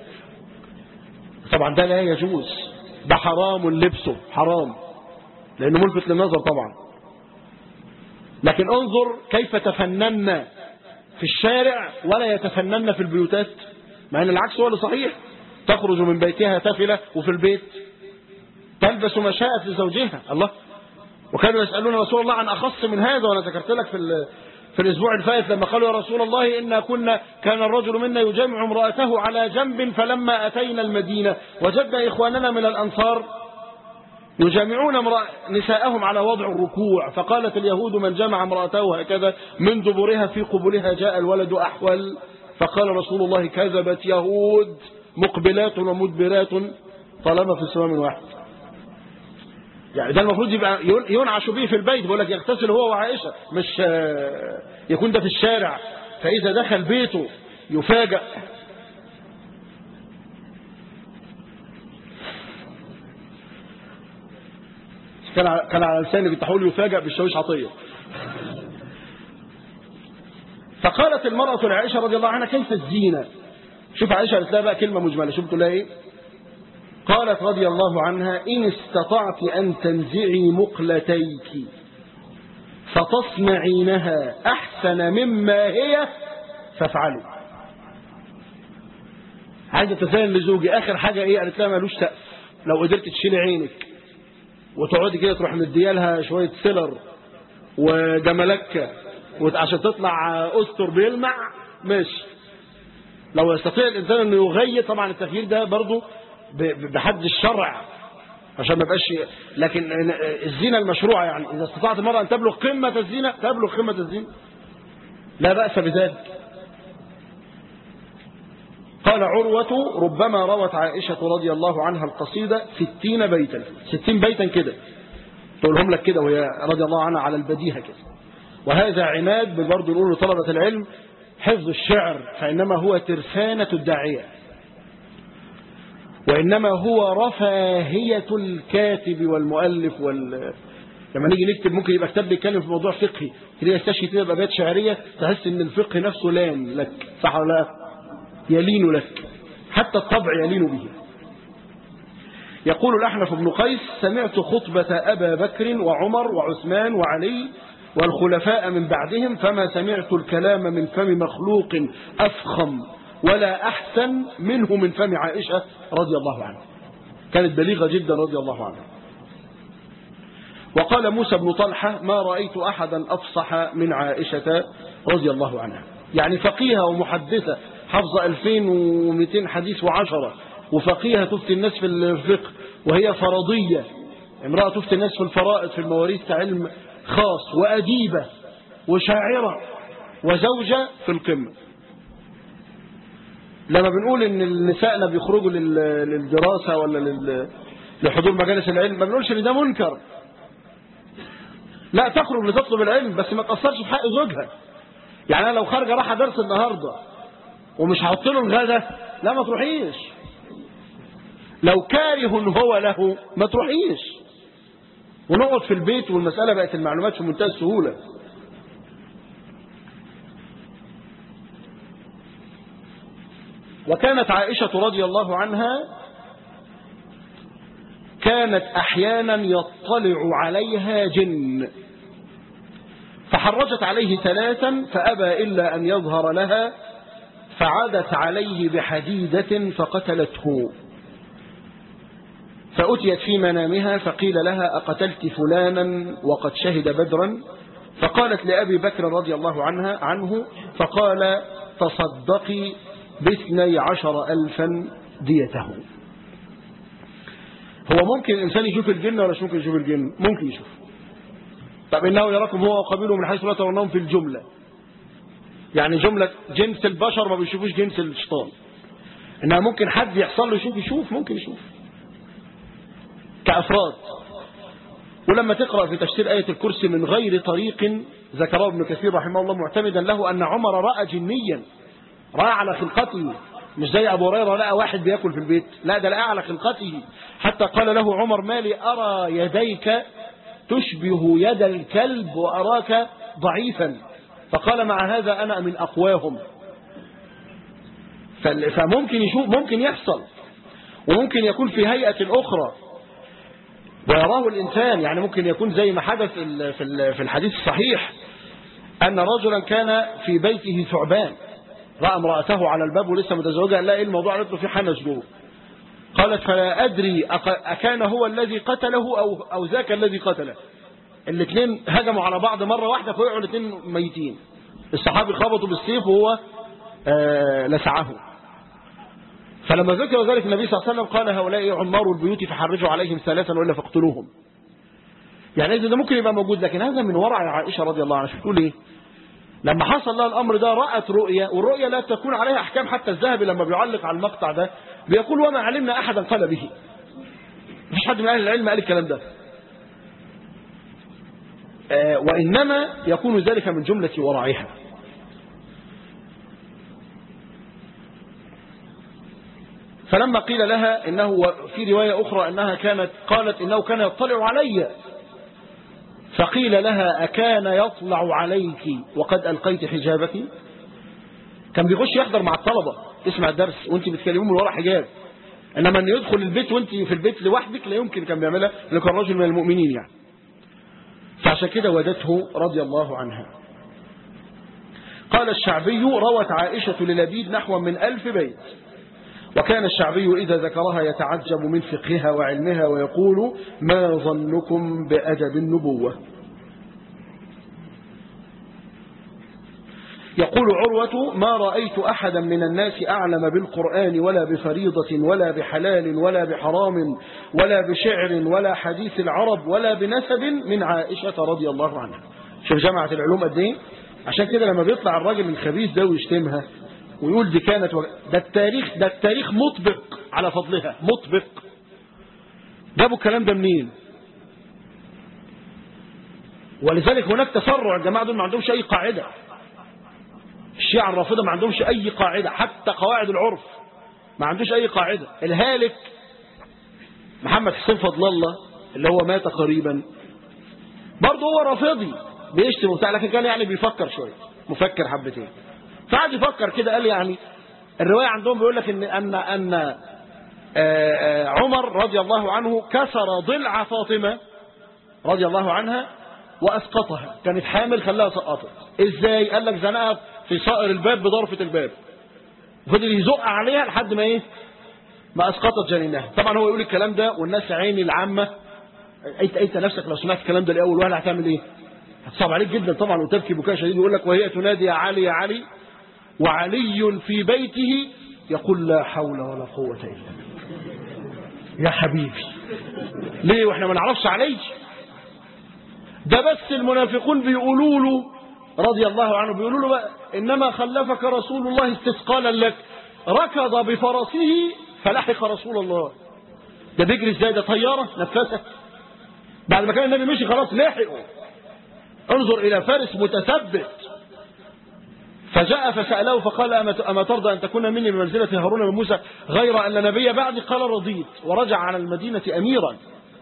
طبعا ده لا يجوز ده حرام لبسه حرام لانه ملفت للنظر طبعا لكن انظر كيف تفنن في الشارع ولا يتفنن في البيوتات مع ان العكس هو اللي صحيح تخرج من بيتها تفلة وفي البيت تلبس ما شاءت لزوجها الله وكانوا يسألون رسول الله عن أخص من هذا وأنا ذكرت لك في ال- في الأسبوع الفائت لما قالوا يا رسول الله إنا كنا كان الرجل منا يجامع امرأته على جنب فلما أتينا المدينة وجدنا إخواننا من الأنصار يجامعون امرأ- نساءهم على وضع الركوع فقالت اليهود من جمع امرأته هكذا من دبرها في قبلها جاء الولد أحول فقال رسول الله كذبت يهود مقبلات ومدبرات طالما في سمام واحد يعني ده المفروض يبقى ين- ينعش به في البيت بيقول لك يغتسل هو وعائشة مش آه، يكون ده في الشارع فإذا دخل بيته يفاجأ كان على- كان على لساني كنت هقول يفاجأ بالشاويش عطية فقالت المرأة لعائشة رضي الله عنها كيف الزينة شوف عائشة قالت لها بقى كلمة مجملة شوف بتقول لها ايه قالت رضي الله عنها إن استطعت أن تنزعي مقلتيك فتصنعينها أحسن مما هي فافعلوا عايزة تزين لزوجي آخر حاجة إيه قالت لها مالوش سقف لو قدرت تشيلي عينك وتقعدي كده تروح مديالها شوية سيلر وجملكة عشان تطلع أستر بيلمع ماشي لو يستطيع الإنسان أنه يغير طبعا التغيير ده برضه بحد الشرع عشان ما يبقاش لكن الزينة المشروعة يعني إذا استطاعت المرأة أن تبلغ قمة الزينة تبلغ قمة الزينة لا بأس بذلك قال عروة ربما روت عائشة رضي الله عنها القصيدة ستين بيتا ستين بيتا كده تقولهم لك كده وهي رضي الله عنها على البديهة كده وهذا عناد برضه نقول لطلبة العلم حفظ الشعر فإنما هو ترسانة الداعية وإنما هو رفاهية الكاتب والمؤلف وال لما نيجي نكتب ممكن يبقى كتاب بيتكلم في موضوع فقهي تلاقي يستشهد كده بأبيات شعرية تحس إن الفقه نفسه لان لك صح ولا لا؟ يلين لك حتى الطبع يلين به يقول الأحنف بن قيس سمعت خطبة أبا بكر وعمر وعثمان وعلي والخلفاء من بعدهم فما سمعت الكلام من فم مخلوق أفخم ولا أحسن منه من فم عائشة رضي الله عنها كانت بليغة جدا رضي الله عنها وقال موسى بن طلحة ما رأيت أحدا أفصح من عائشة رضي الله عنها يعني فقيهة ومحدثة حفظ 2200 حديث وعشرة وفقيهة تفتي الناس في الفقه وهي فرضية امرأة تفتي الناس في الفرائض في المواريث علم خاص وأديبة وشاعرة وزوجة في القمة لما بنقول ان نسائنا بيخرجوا للدراسة ولا لحضور مجالس العلم ما بنقولش ان ده منكر لا تخرج لتطلب العلم بس ما تأثرش في حق زوجها يعني انا لو خارجه رايحه درس النهارده ومش هحط له الغدا لا ما تروحيش لو كاره هو له ما تروحيش ونقعد في البيت والمسألة بقت المعلومات في منتهى السهولة وكانت عائشة رضي الله عنها كانت أحيانا يطلع عليها جن فحرجت عليه ثلاثا فأبى إلا أن يظهر لها فعادت عليه بحديدة فقتلته فأتيت في منامها فقيل لها أقتلت فلانا وقد شهد بدرا فقالت لأبي بكر رضي الله عنها عنه فقال تصدقي باثني عشر ألفا ديته هو ممكن الإنسان يشوف الجن ولا مش ممكن يشوف الجن ممكن يشوف طب إنه يراكم هو وقبيله من حيث لا ترونهم في الجملة يعني جملة جنس البشر ما بيشوفوش جنس الشيطان إنها ممكن حد يحصل له يشوف يشوف ممكن يشوف كأفراد ولما تقرأ في تفسير آية الكرسي من غير طريق ذكره ابن كثير رحمه الله معتمدا له أن عمر رأى جنيا رأى على خلقته مش زي أبو هريرة لقى واحد بياكل في البيت لا ده لقى على خلقته حتى قال له عمر ما لي أرى يديك تشبه يد الكلب وأراك ضعيفا فقال مع هذا أنا من أقواهم فممكن يشوف ممكن يحصل وممكن يكون في هيئة أخرى ويراه الإنسان يعني ممكن يكون زي ما حدث في الحديث الصحيح أن رجلا كان في بيته ثعبان رأى امرأته على الباب ولسه متزوجة قال لا إيه الموضوع قالت له في حنس جوه قالت فلا أدري أكان هو الذي قتله أو, أو ذاك الذي قتله الاثنين هجموا على بعض مرة واحدة فوقعوا الاثنين ميتين الصحابي خبطوا بالسيف وهو آه لسعه فلما ذكر ذلك النبي صلى الله عليه وسلم قال هؤلاء عمار البيوت فحرجوا عليهم ثلاثا وإلا فاقتلوهم يعني إذا ده ممكن يبقى موجود لكن هذا من ورع عائشة رضي الله عنها بتقول إيه لما حصل لها الأمر ده رأت رؤية والرؤية لا تكون عليها أحكام حتى الذهبي لما بيعلق على المقطع ده بيقول وما علمنا أحدا قال به مفيش حد من أهل العلم قال الكلام ده آه وإنما يكون ذلك من جملة ورعها فلما قيل لها إنه في رواية أخرى أنها كانت قالت إنه كان يطلع علي فقيل لها أكان يطلع عليك وقد ألقيت حجابك كان بيخش يحضر مع الطلبة يسمع الدرس وانت بتكلمون من وراء حجاب انما ان يدخل البيت وانت في البيت لوحدك لا يمكن كان بيعملها لأنه كان رجل من المؤمنين يعني فعشان كده ودته رضي الله عنها قال الشعبي روت عائشة للبيد نحو من ألف بيت وكان الشعبي إذا ذكرها يتعجب من فقهها وعلمها ويقول ما ظنكم بأدب النبوة يقول عروة ما رأيت أحدا من الناس أعلم بالقرآن ولا بفريضة ولا بحلال ولا بحرام ولا بشعر ولا حديث العرب ولا بنسب من عائشة رضي الله عنها شوف جامعة العلوم قد ايه عشان كده لما بيطلع الراجل الخبيث ده ويشتمها ويقول دي كانت و... ده التاريخ ده التاريخ مطبق على فضلها مطبق جابوا الكلام ده منين ولذلك هناك تسرع الجماعة دول ما عندهمش أي قاعدة الشيعة الرافضة ما عندهمش أي قاعدة حتى قواعد العرف ما عندوش أي قاعدة الهالك محمد حسين فضل الله اللي هو مات قريبا برضه هو رافضي بيشتم وبتاع لكن كان يعني بيفكر شوية مفكر حبتين فقعد يفكر كده قال يعني الرواية عندهم بيقول لك ان ان ان آه، آه، عمر رضي الله عنه كسر ضلع فاطمة رضي الله عنها واسقطها كانت حامل خلاها سقطت ازاي قال لك زنقها في صائر الباب بضرفة الباب وفضل يزق عليها لحد ما ايه ما اسقطت جنينها طبعا هو يقول الكلام ده والناس عيني العامة انت انت نفسك لو سمعت الكلام ده لاول وهله هتعمل ايه هتصعب عليك جدا طبعا وتبكي بكاء شديد يقول لك وهي تنادي يا علي يا علي وعلي في بيته يقول لا حول ولا قوة إلا بالله يا حبيبي ليه واحنا ما نعرفش علي ده بس المنافقون بيقولوا له رضي الله عنه بيقولوا له بقى إنما خلفك رسول الله استثقالا لك ركض بفرسه فلحق رسول الله ده بيجري ازاي ده طيارة نفسه بعد ما كان النبي مشي خلاص لحقه انظر إلى فارس متثبت فجاء فسأله فقال أما أما ترضى أن تكون مني بمنزلة هارون من موسى غير أن نبي بعدي قال رضيت ورجع على المدينة أميرا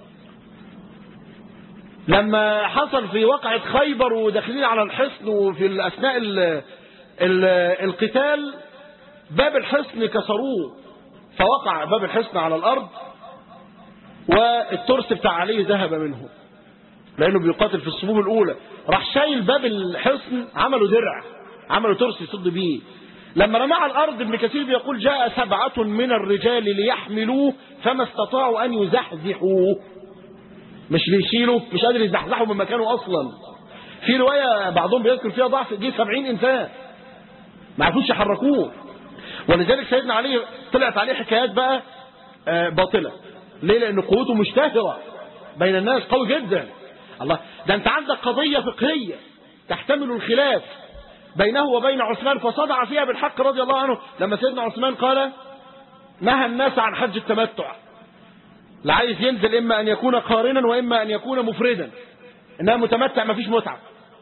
لما حصل في وقعة خيبر وداخلين على الحصن وفي أثناء ال ال القتال باب الحصن كسروه فوقع باب الحصن على الأرض والترس بتاع علي ذهب منه لأنه بيقاتل في الصفوف الأولى راح شايل باب الحصن عملوا درع عملوا ترس يصد بيه لما رمى على الأرض ابن كثير بيقول جاء سبعة من الرجال ليحملوه فما استطاعوا أن يزحزحوه مش ليشيلوا مش قادر يزحزحوا من مكانه أصلا في رواية بعضهم بيذكر فيها ضعف جه 70 إنسان ما عرفوش يحركوه ولذلك سيدنا علي طلعت عليه حكايات بقى آه، باطلة ليه لأن قوته مشتهرة بين الناس قوي جدا الله ده أنت عندك قضية فقهية تحتمل الخلاف بينه وبين عثمان فصدع فيها بالحق رضي الله عنه لما سيدنا عثمان قال نهى الناس عن حج التمتع لا عايز ينزل إما أن يكون قارنا وإما أن يكون مفردا إنها متمتع ما فيش متعة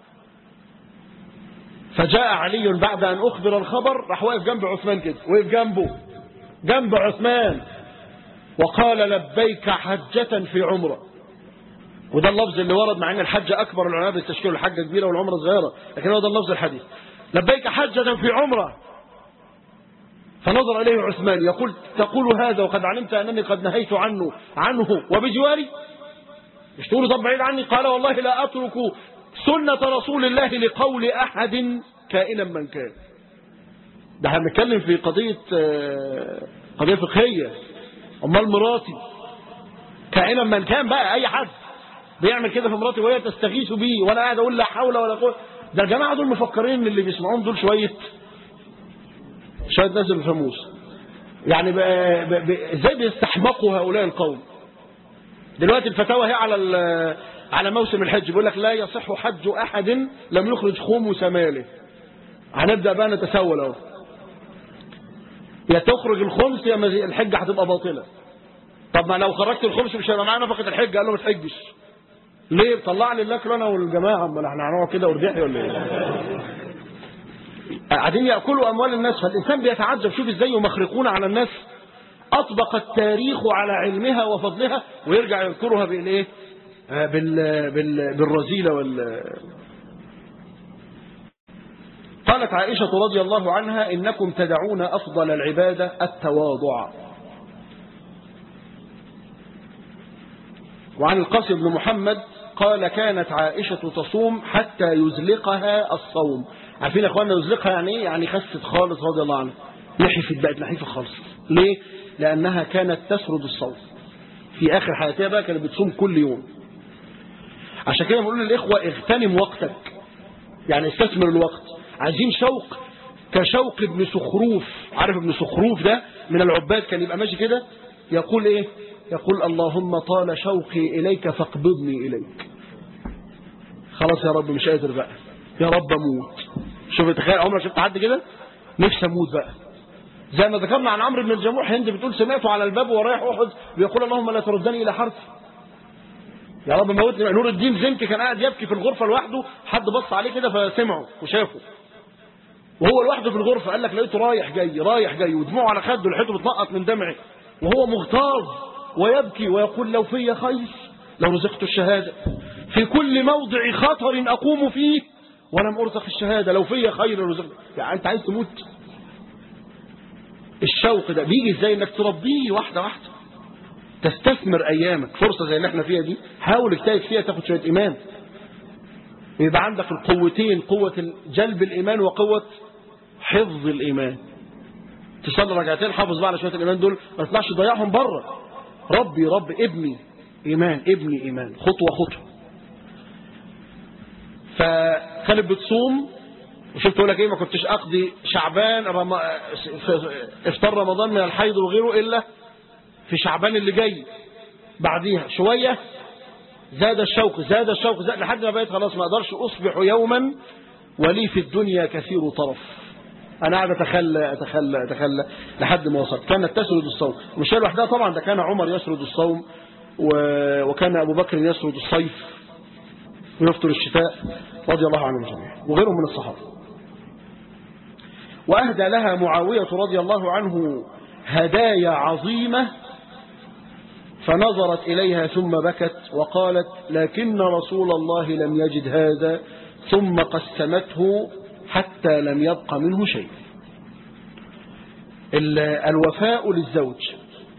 فجاء علي بعد أن أخبر الخبر راح واقف جنب عثمان كده وقف جنبه جنب عثمان وقال لبيك حجة في عمرة وده اللفظ اللي ورد مع ان الحج اكبر العلماء بالتشكيل الحجه كبيره والعمره صغيره لكن هو ده اللفظ الحديث لبيك حجة في عمره فنظر اليه عثمان يقول تقول هذا وقد علمت انني قد نهيت عنه عنه وبجواري مش تقول طب بعيد عني قال والله لا اترك سنة رسول الله لقول احد كائنا من كان ده احنا بنتكلم في قضية آه، قضية فقهية امال مراتي كائنا من كان بقى اي حد بيعمل كده في مراتي وهي تستغيث بيه وانا قاعد اقول لا حول ولا قوه ده الجماعه دول مفكرين ان اللي بيسمعوهم دول شويه شويه ناس ما بيفهموش يعني ب- ب- ب- ازاي بيستحمقوا هؤلاء القوم دلوقتي الفتاوى هي على ال- على موسم الحج بيقول لك لا يصح حج احد لم يخرج خمس ماله هنبدا بقى نتسول اهو يا تخرج الخمس يا مزي- الحجه هتبقى باطله طب ما لو خرجت الخمس مش هيبقى معانا نفقه الحج قال له ما تحجش ليه طلع لي الاكل انا والجماعه امال احنا هنقعد كده ورجعي ولا ايه قاعدين ياكلوا اموال الناس فالانسان بيتعجب شوف ازاي يمخرقون على الناس اطبق التاريخ على علمها وفضلها ويرجع يذكرها بالايه آه، بال بال بالرذيله وال قالت عائشة رضي الله عنها إنكم تدعون أفضل العبادة التواضع وعن القاسم بن محمد قال كانت عائشة تصوم حتى يزلقها الصوم عارفين يا اخوانا يزلقها يعني ايه يعني خست خالص رضي الله عنها نحفت بقت نحيفة خالص ليه لأنها كانت تسرد الصوم في آخر حياتها بقى كانت بتصوم كل يوم عشان كده بنقول للإخوة اغتنم وقتك يعني استثمر الوقت عايزين شوق كشوق ابن سخروف عارف ابن سخروف ده من العباد كان يبقى ماشي كده يقول ايه يقول اللهم طال شوقي إليك فاقبضني إليك خلاص يا رب مش قادر بقى يا رب اموت شوف تخيل عمرك شفت حد كده نفسي اموت بقى زي ما ذكرنا عن عمرو بن الجموح هند بتقول سمعته على الباب ورايح احد بيقول اللهم لا تردني الى حرثي يا رب موتني نور الدين زنكي كان قاعد يبكي في الغرفه لوحده حد بص عليه كده فسمعه وشافه وهو لوحده في الغرفه قال لك لقيته رايح جاي رايح جاي ودموعه على خده لحيته بتنقط من دمعي وهو مغتاظ ويبكي ويقول لو في خير لو رزقت الشهاده في كل موضع خطر اقوم فيه ولم ارزق الشهاده لو في خير رزقت يعني انت عايز تموت الشوق ده بيجي ازاي انك تربيه واحده واحده تستثمر ايامك فرصه زي اللي احنا فيها دي حاول اجتهد فيها تاخد شويه ايمان يبقى عندك القوتين قوه جلب الايمان وقوه حفظ الايمان تصلي ركعتين حافظ بقى على شويه الايمان دول ما تطلعش تضيعهم بره ربي رب ابني ايمان ابني ايمان خطوه خطوه فكانت بتصوم وشفت اقول لك ايه ما كنتش اقضي شعبان رم... افطار رمضان من الحيض وغيره الا في شعبان اللي جاي بعديها شويه زاد الشوق زاد الشوق زاد لحد ما بقيت خلاص ما اقدرش اصبح يوما ولي في الدنيا كثير طرف انا قاعد اتخلى اتخلى اتخلى لحد ما وصلت كانت تسرد الصوم مش هي لوحدها طبعا ده كان عمر يسرد الصوم و... وكان ابو بكر يسرد الصيف ويفطر الشتاء رضي الله عنهم جميعا وغيرهم من الصحابه واهدى لها معاويه رضي الله عنه هدايا عظيمه فنظرت إليها ثم بكت وقالت لكن رسول الله لم يجد هذا ثم قسمته حتى لم يبق منه شيء الوفاء للزوج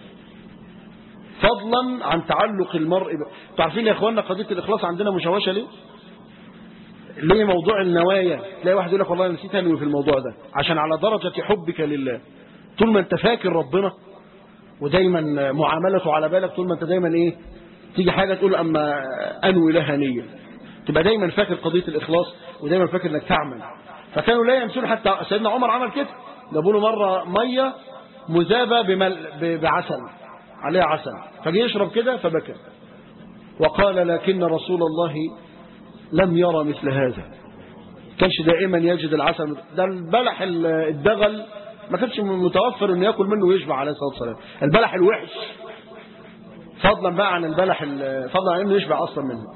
فضلا عن تعلق المرء ب... تعرفين يا اخواننا قضيه الاخلاص عندنا مشوشه ليه ليه موضوع النوايا تلاقي واحد يقول لك والله نسيت انوي في الموضوع ده عشان على درجه حبك لله طول ما انت فاكر ربنا ودايما معاملته على بالك طول ما انت دايما ايه تيجي حاجه تقول اما انوي لها نيه تبقى دايما فاكر قضيه الاخلاص ودايما فاكر انك تعمل فكانوا لا يمسون حتى سيدنا عمر عمل كده جابوا له مره ميه مذابه بمل بعسل عليها عسل فجي يشرب كده فبكى وقال لكن رسول الله لم يرى مثل هذا كانش دائما يجد العسل ده البلح الدغل ما كانش متوفر انه ياكل منه ويشبع عليه الصلاه والسلام البلح الوحش فضلا بقى عن البلح فضلا عن انه يشبع اصلا منه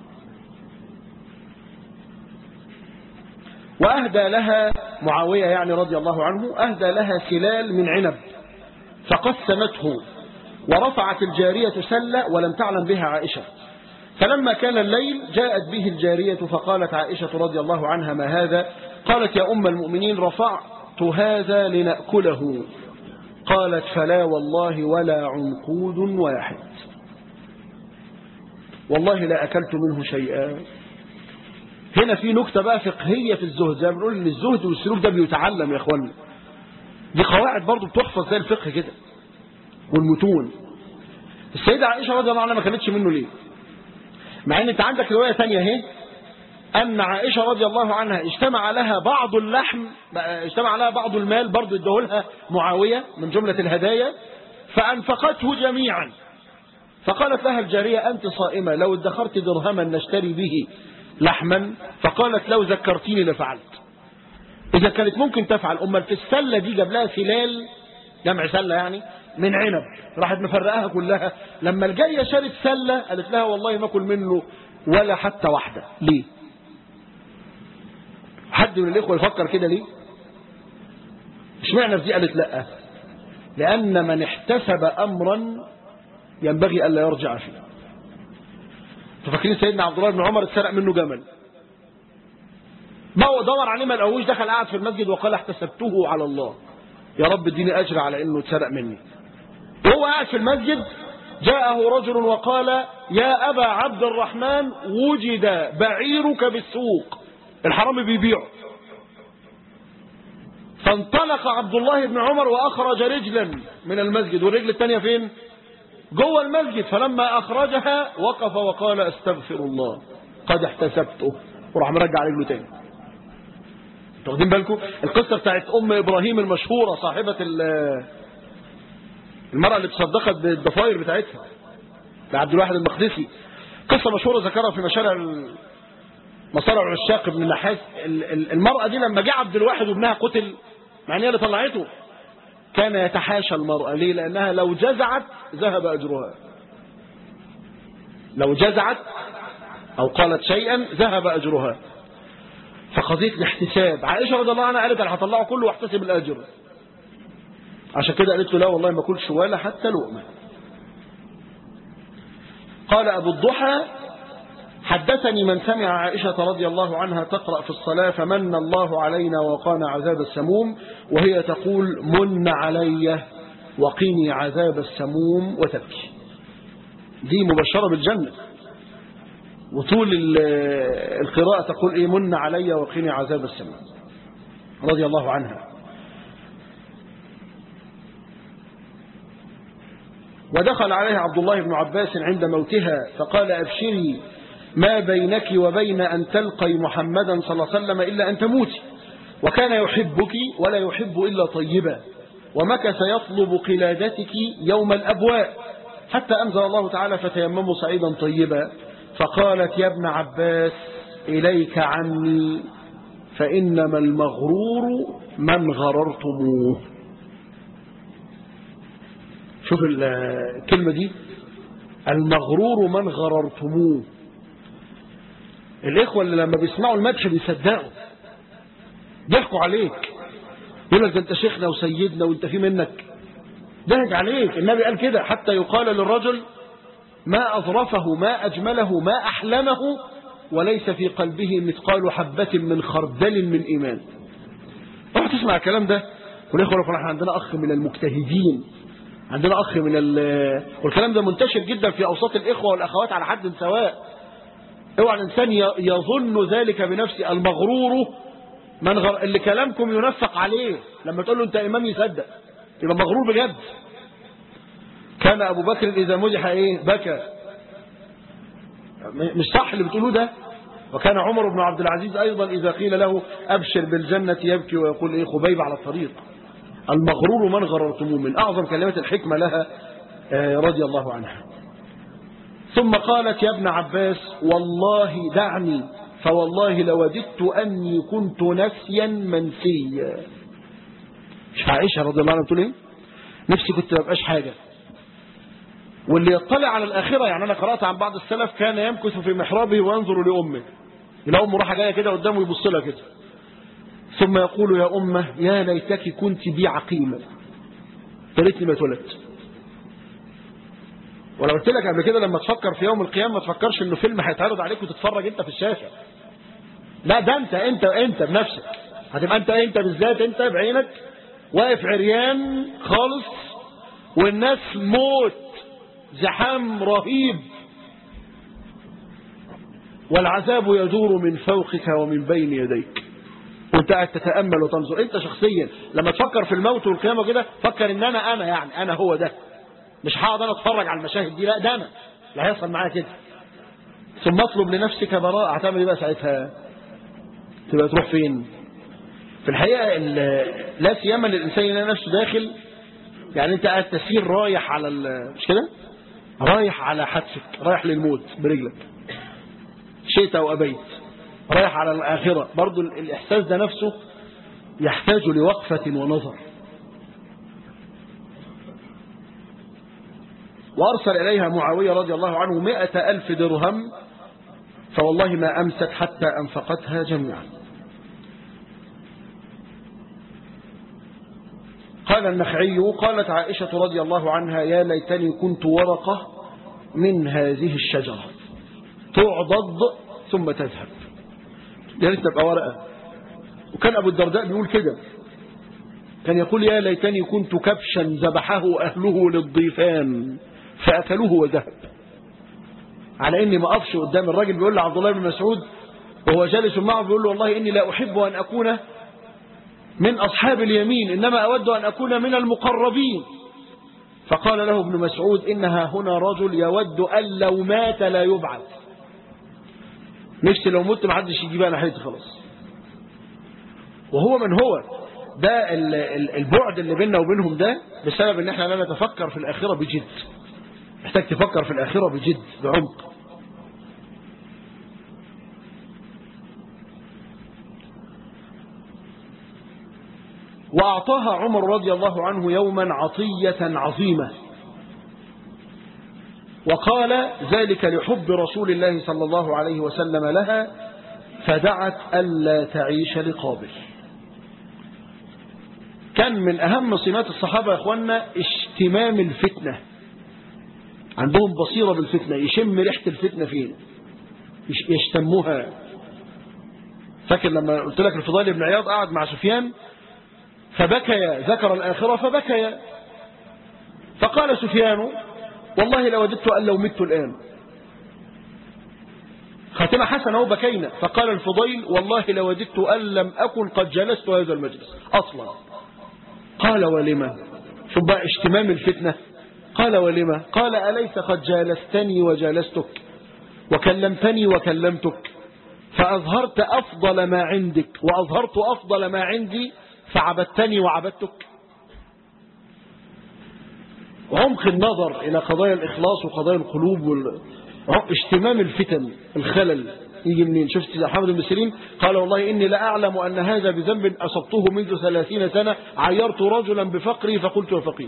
واهدى لها معاويه يعني رضي الله عنه اهدى لها سلال من عنب فقسمته ورفعت الجاريه سله ولم تعلم بها عائشه فلما كان الليل جاءت به الجاريه فقالت عائشه رضي الله عنها ما هذا قالت يا ام المؤمنين رفعت هذا لنأكله قالت فلا والله ولا عنقود واحد والله لا أكلت منه شيئا هنا في نكتة بقى فقهية في الزهد زي ما بنقول ان الزهد والسلوك ده بيتعلم يا اخوانا دي قواعد برضو بتحفظ زي الفقه كده والمتون السيدة عائشة رضي الله عنها ما كانتش منه ليه مع ان انت عندك رواية ثانية اهي أن عائشة رضي الله عنها اجتمع لها بعض اللحم اجتمع لها بعض المال برضو ادهولها معاوية من جملة الهدايا فأنفقته جميعا فقالت لها الجارية أنت صائمة لو ادخرت درهما نشتري به لحما فقالت لو ذكرتيني لفعلت إذا كانت ممكن تفعل أمال في السلة دي جاب لها سلال جمع سلة يعني من عنب راحت مفرقاها كلها لما الجاية شرت سلة قالت لها والله ما كل منه ولا حتى واحدة ليه حد من الإخوة يفكر كده ليه اشمعنى في دي قالت لا لأن من احتسب أمرا ينبغي ألا يرجع فيه تفكرين سيدنا عبد الله بن عمر اتسرق منه جمل ما هو دور عليه ما لقاهوش دخل قاعد في المسجد وقال احتسبته على الله يا رب اديني اجر على انه اتسرق مني وهو قاعد في المسجد جاءه رجل وقال يا أبا عبد الرحمن وجد بعيرك بالسوق الحرامي بيبيعه فانطلق عبد الله بن عمر وأخرج رجلا من المسجد والرجل الثانية فين جوه المسجد فلما أخرجها وقف وقال استغفر الله قد احتسبته وراح مرجع رجله تاني انتوا واخدين بالكم القصة بتاعت أم إبراهيم المشهورة صاحبة ال- المرأة اللي تصدقت بالضفاير بتاعتها لعبد الواحد المقدسي قصة مشهورة ذكرها في مشارع ال- مصارع العشاق بن النحاس ال- ال- المرأة دي لما جاء عبد الواحد وابنها قتل مع ان هي اللي طلعته كان يتحاشى المرأة ليه لأنها لو جزعت ذهب أجرها لو جزعت أو قالت شيئا ذهب أجرها فقضية الاحتساب عائشة رضي الله عنها قالت أنا هطلعه كله واحتسب الأجر عشان كده قالت له لا والله ما كلش ولا حتى لقمة قال أبو الضحى حدثني من سمع عائشة رضي الله عنها تقرأ في الصلاة فمن الله علينا وقانا عذاب السموم وهي تقول من علي وقيني عذاب السموم وتبكي دي مبشرة بالجنة وطول ال- القراءة تقول إيه من علي وقيني عذاب السموم رضي الله عنها ودخل عليها عبد الله بن عباس عند موتها فقال أبشري ما بينك وبين أن تلقي محمدا صلى الله عليه وسلم إلا أن تموتي وكان يحبك ولا يحب إلا طيبا ومكث يطلب قلادتك يوم الأبواء حتى أنزل الله تعالى فتيمموا صعيدا طيبا فقالت يا ابن عباس إليك عني فإنما المغرور من غررتموه شوف ال- الكلمة دي المغرور من غررتموه الإخوة اللي لما بيسمعوا المدح بيصدقوا ضحكوا عليك يقول لك ده انت شيخنا وسيدنا وانت في منك ضحك عليك النبي قال كده حتى يقال للرجل ما أظرفه ما أجمله ما أحلمه وليس في قلبه مثقال حبة من خردل من إيمان روح تسمع الكلام ده والإخوة يقول احنا عندنا أخ من المجتهدين عندنا أخ من ال والكلام ده منتشر جدا في أوساط الإخوة والأخوات على حد سواء اوعى الإنسان ي- يظن ذلك بنفسه المغرور من غر... اللي كلامكم ينفق عليه لما تقول له أنت إمام يصدق يبقى مغرور بجد كان أبو بكر إذا مدح إيه بكى م- مش صح اللي بتقولوه ده وكان عمر بن عبد العزيز أيضا إذا قيل له أبشر بالجنة يبكي ويقول إيه خبيب على الطريق المغرور من غررتموه من أعظم كلمات الحكمة لها آه، رضي الله عنها ثم قالت يا ابن عباس والله دعني فوالله لوددت أني كنت نسيا منسيا مش عائشة رضي الله عنها بتقول ايه نفسي كنت مبقاش حاجة واللي يطلع على الآخرة يعني أنا قرأت عن بعض السلف كان يمكث في محرابه وينظر لأمه يلاقي أمه راحة جاية كده قدامه يبص لها كده ثم يقول يا أمه يا ليتك كنت بي عقيمة يا ريتني ما اتولدت ولو قلت لك قبل كده لما تفكر في يوم القيامة ما تفكرش انه فيلم هيتعرض عليك وتتفرج انت في الشاشة لا ده انت انت انت بنفسك هتبقى انت انت بالذات انت بعينك واقف عريان خالص والناس موت زحام رهيب والعذاب يدور من فوقك ومن بين يديك وانت قاعد تتامل وتنظر انت شخصيا لما تفكر في الموت والقيامه كده فكر ان انا انا يعني انا هو ده مش هقعد انا اتفرج على المشاهد دي لا ده انا اللي هيحصل معايا كده ثم اطلب لنفسك براءة هتعمل ايه بقى ساعتها تبقى تروح فين في الحقيقة ال- لا سيما للإنسان يلاقي نفسه داخل يعني انت قاعد تسير رايح على ال- مش كده رايح على حتفك رايح للموت برجلك شئت او ابيت رايح على الآخرة برضو ال- الإحساس ده نفسه يحتاج لوقفة ونظر وأرسل إليها معاوية رضي الله عنه مئة ألف درهم فوالله ما أمست حتى أنفقتها جميعا قال النخعي قالت عائشة رضي الله عنها يا ليتني كنت ورقة من هذه الشجرة تعضد ثم تذهب يا ريت تبقى ورقة وكان أبو الدرداء بيقول كده كان يقول يا ليتني كنت كبشا ذبحه أهله للضيفان فأكلوه وذهب على إني ما أقفش قدام الراجل بيقول لعبد الله بن مسعود وهو جالس معه بيقول له والله إني لا أحب أن أكون من أصحاب اليمين إنما أود أن أكون من المقربين فقال له ابن مسعود إنها هنا رجل يود أن لو مات لا يبعث نفسي لو مت ما حدش يجيبها ناحيتي خلاص وهو من هو ده ال- ال- البعد اللي بيننا وبينهم ده بسبب ان احنا لا نتفكر في الآخرة بجد محتاج تفكر في الآخرة بجد بعمق وأعطاها عمر رضي الله عنه يوما عطية عظيمة وقال ذلك لحب رسول الله صلى الله عليه وسلم لها فدعت ألا تعيش لقابل كان من أهم صفات الصحابة يا أخوانا اشتمام الفتنة عندهم بصيرة بالفتنة يشم ريحة الفتنة فين يش- يشتموها فاكر لما قلت لك الفضيل بن عياض قعد مع سفيان فبكيا ذكر الآخرة فبكيا فقال سفيان والله لوددت أن لو مت الآن خاتمة حسنة وبكينا فقال الفضيل والله لوددت أن لم أكن قد جلست هذا المجلس أصلا قال ولما شوف بقى اشتمام الفتنة قال ولما قال أليس قد جالستني وجالستك وكلمتني وكلمتك فأظهرت أفضل ما عندك وأظهرت أفضل ما عندي فعبدتني وعبدتك عمق النظر إلى قضايا الإخلاص وقضايا القلوب وال... اشتمام الفتن الخلل يجي منين شفت حامد بن سيرين قال والله إني لا أعلم أن هذا بذنب أصبته منذ ثلاثين سنة عيرت رجلا بفقري فقلت يا فقير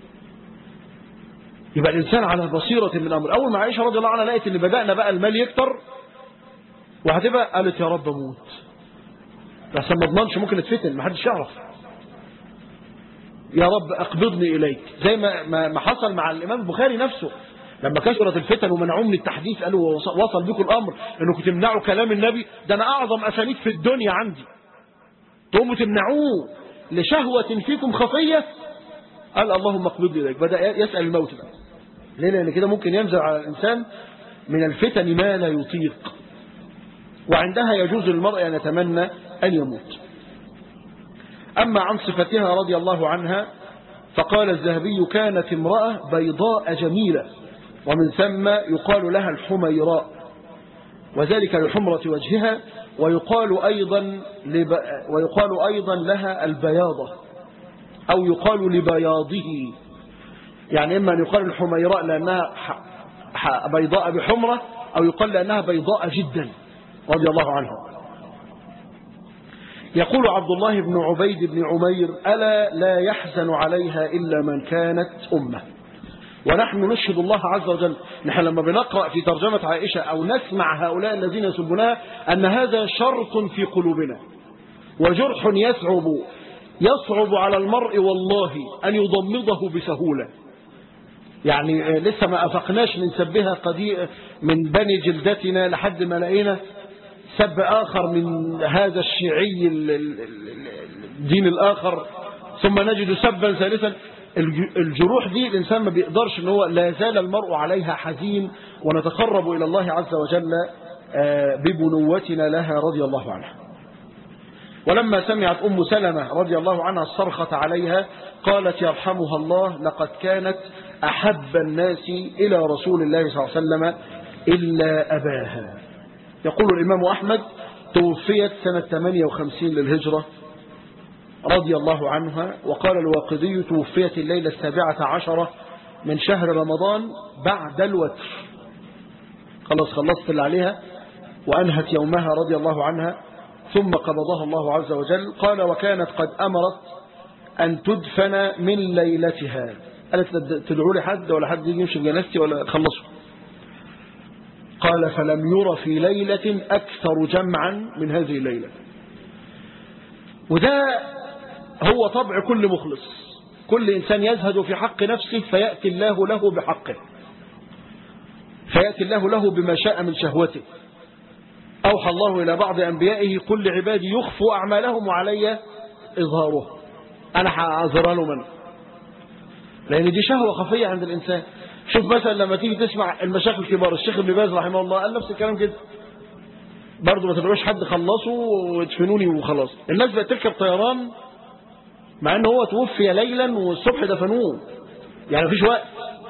يبقى الإنسان على بصيرة من أمر أول ما عائشة رضي الله عنها لقيت إن بدأنا بقى المال يكتر وهتبقى قالت يا رب أموت بس ما اضمنش ممكن اتفتن ما حدش يعرف يا رب اقبضني اليك زي ما ما ما حصل مع الامام البخاري نفسه لما كثرت الفتن ومنعوه من التحديث قالوا وص- وصل بكم الامر انكم تمنعوا كلام النبي ده انا اعظم اسانيد في الدنيا عندي تقوموا تمنعوه لشهوة فيكم خفية قال اللهم اقبضني اليك بدأ يسأل الموت بقى ليه لان كده ممكن ينزل على الانسان من الفتن ما لا يطيق وعندها يجوز للمرء أن يتمنى أن يموت أما عن صفتها رضي الله عنها فقال الذهبي كانت امرأة بيضاء جميلة ومن ثم يقال لها الحميراء وذلك لحمرة وجهها ويقال أيضا لب... ويقال أيضا لها البياضة أو يقال لبياضه يعني إما أن يقال الحميراء لأنها ح... ح... بيضاء بحمرة أو يقال لأنها بيضاء جدا رضي الله عنها يقول عبد الله بن عبيد بن عمير ألا لا يحزن عليها إلا من كانت أمة ونحن نشهد الله عز وجل نحن لما بنقرأ في ترجمة عائشة أو نسمع هؤلاء الذين يسبونها أن هذا شرط في قلوبنا وجرح يصعب يصعب على المرء والله أن يضمضه بسهولة يعني لسه ما أفقناش من سبها قديء من بني جلدتنا لحد ما لقينا سب آخر من هذا الشيعي ال- ال- ال- الدين الآخر ثم نجد سبا ثالثا الج- الجروح دي الإنسان ما بيقدرش ان هو لا زال المرء عليها حزين ونتقرب إلى الله عز وجل آه، ببنوتنا لها رضي الله عنها ولما سمعت أم سلمة رضي الله عنها الصرخة عليها قالت يرحمها الله لقد كانت أحب الناس إلى رسول الله صلى الله عليه وسلم إلا أباها يقول الإمام أحمد توفيت سنة 58 للهجرة رضي الله عنها وقال الواقدي توفيت الليلة السابعة عشرة من شهر رمضان بعد الوتر خلاص خلصت اللي عليها وأنهت يومها رضي الله عنها ثم قبضها الله عز وجل قال وكانت قد أمرت أن تدفن من ليلتها قالت تدعوا لي حد ولا حد يجي يمشي بجنازتي ولا خلصوا قال فلم ير في ليلة أكثر جمعا من هذه الليلة وده هو طبع كل مخلص كل إنسان يزهد في حق نفسه فيأتي الله له بحقه فيأتي الله له بما شاء من شهوته أوحى الله إلى بعض أنبيائه قل لعبادي يخفوا أعمالهم وعلي إظهاره أنا هأظهرها له من لأن دي شهوة خفية عند الإنسان شوف مثلا لما تيجي تسمع المشايخ الكبار الشيخ ابن باز رحمه الله قال نفس الكلام كده برضه ما تبقوش حد خلصه وادفنوني وخلاص الناس بقت تركب طيران مع ان هو توفي ليلا والصبح دفنوه يعني مفيش وقت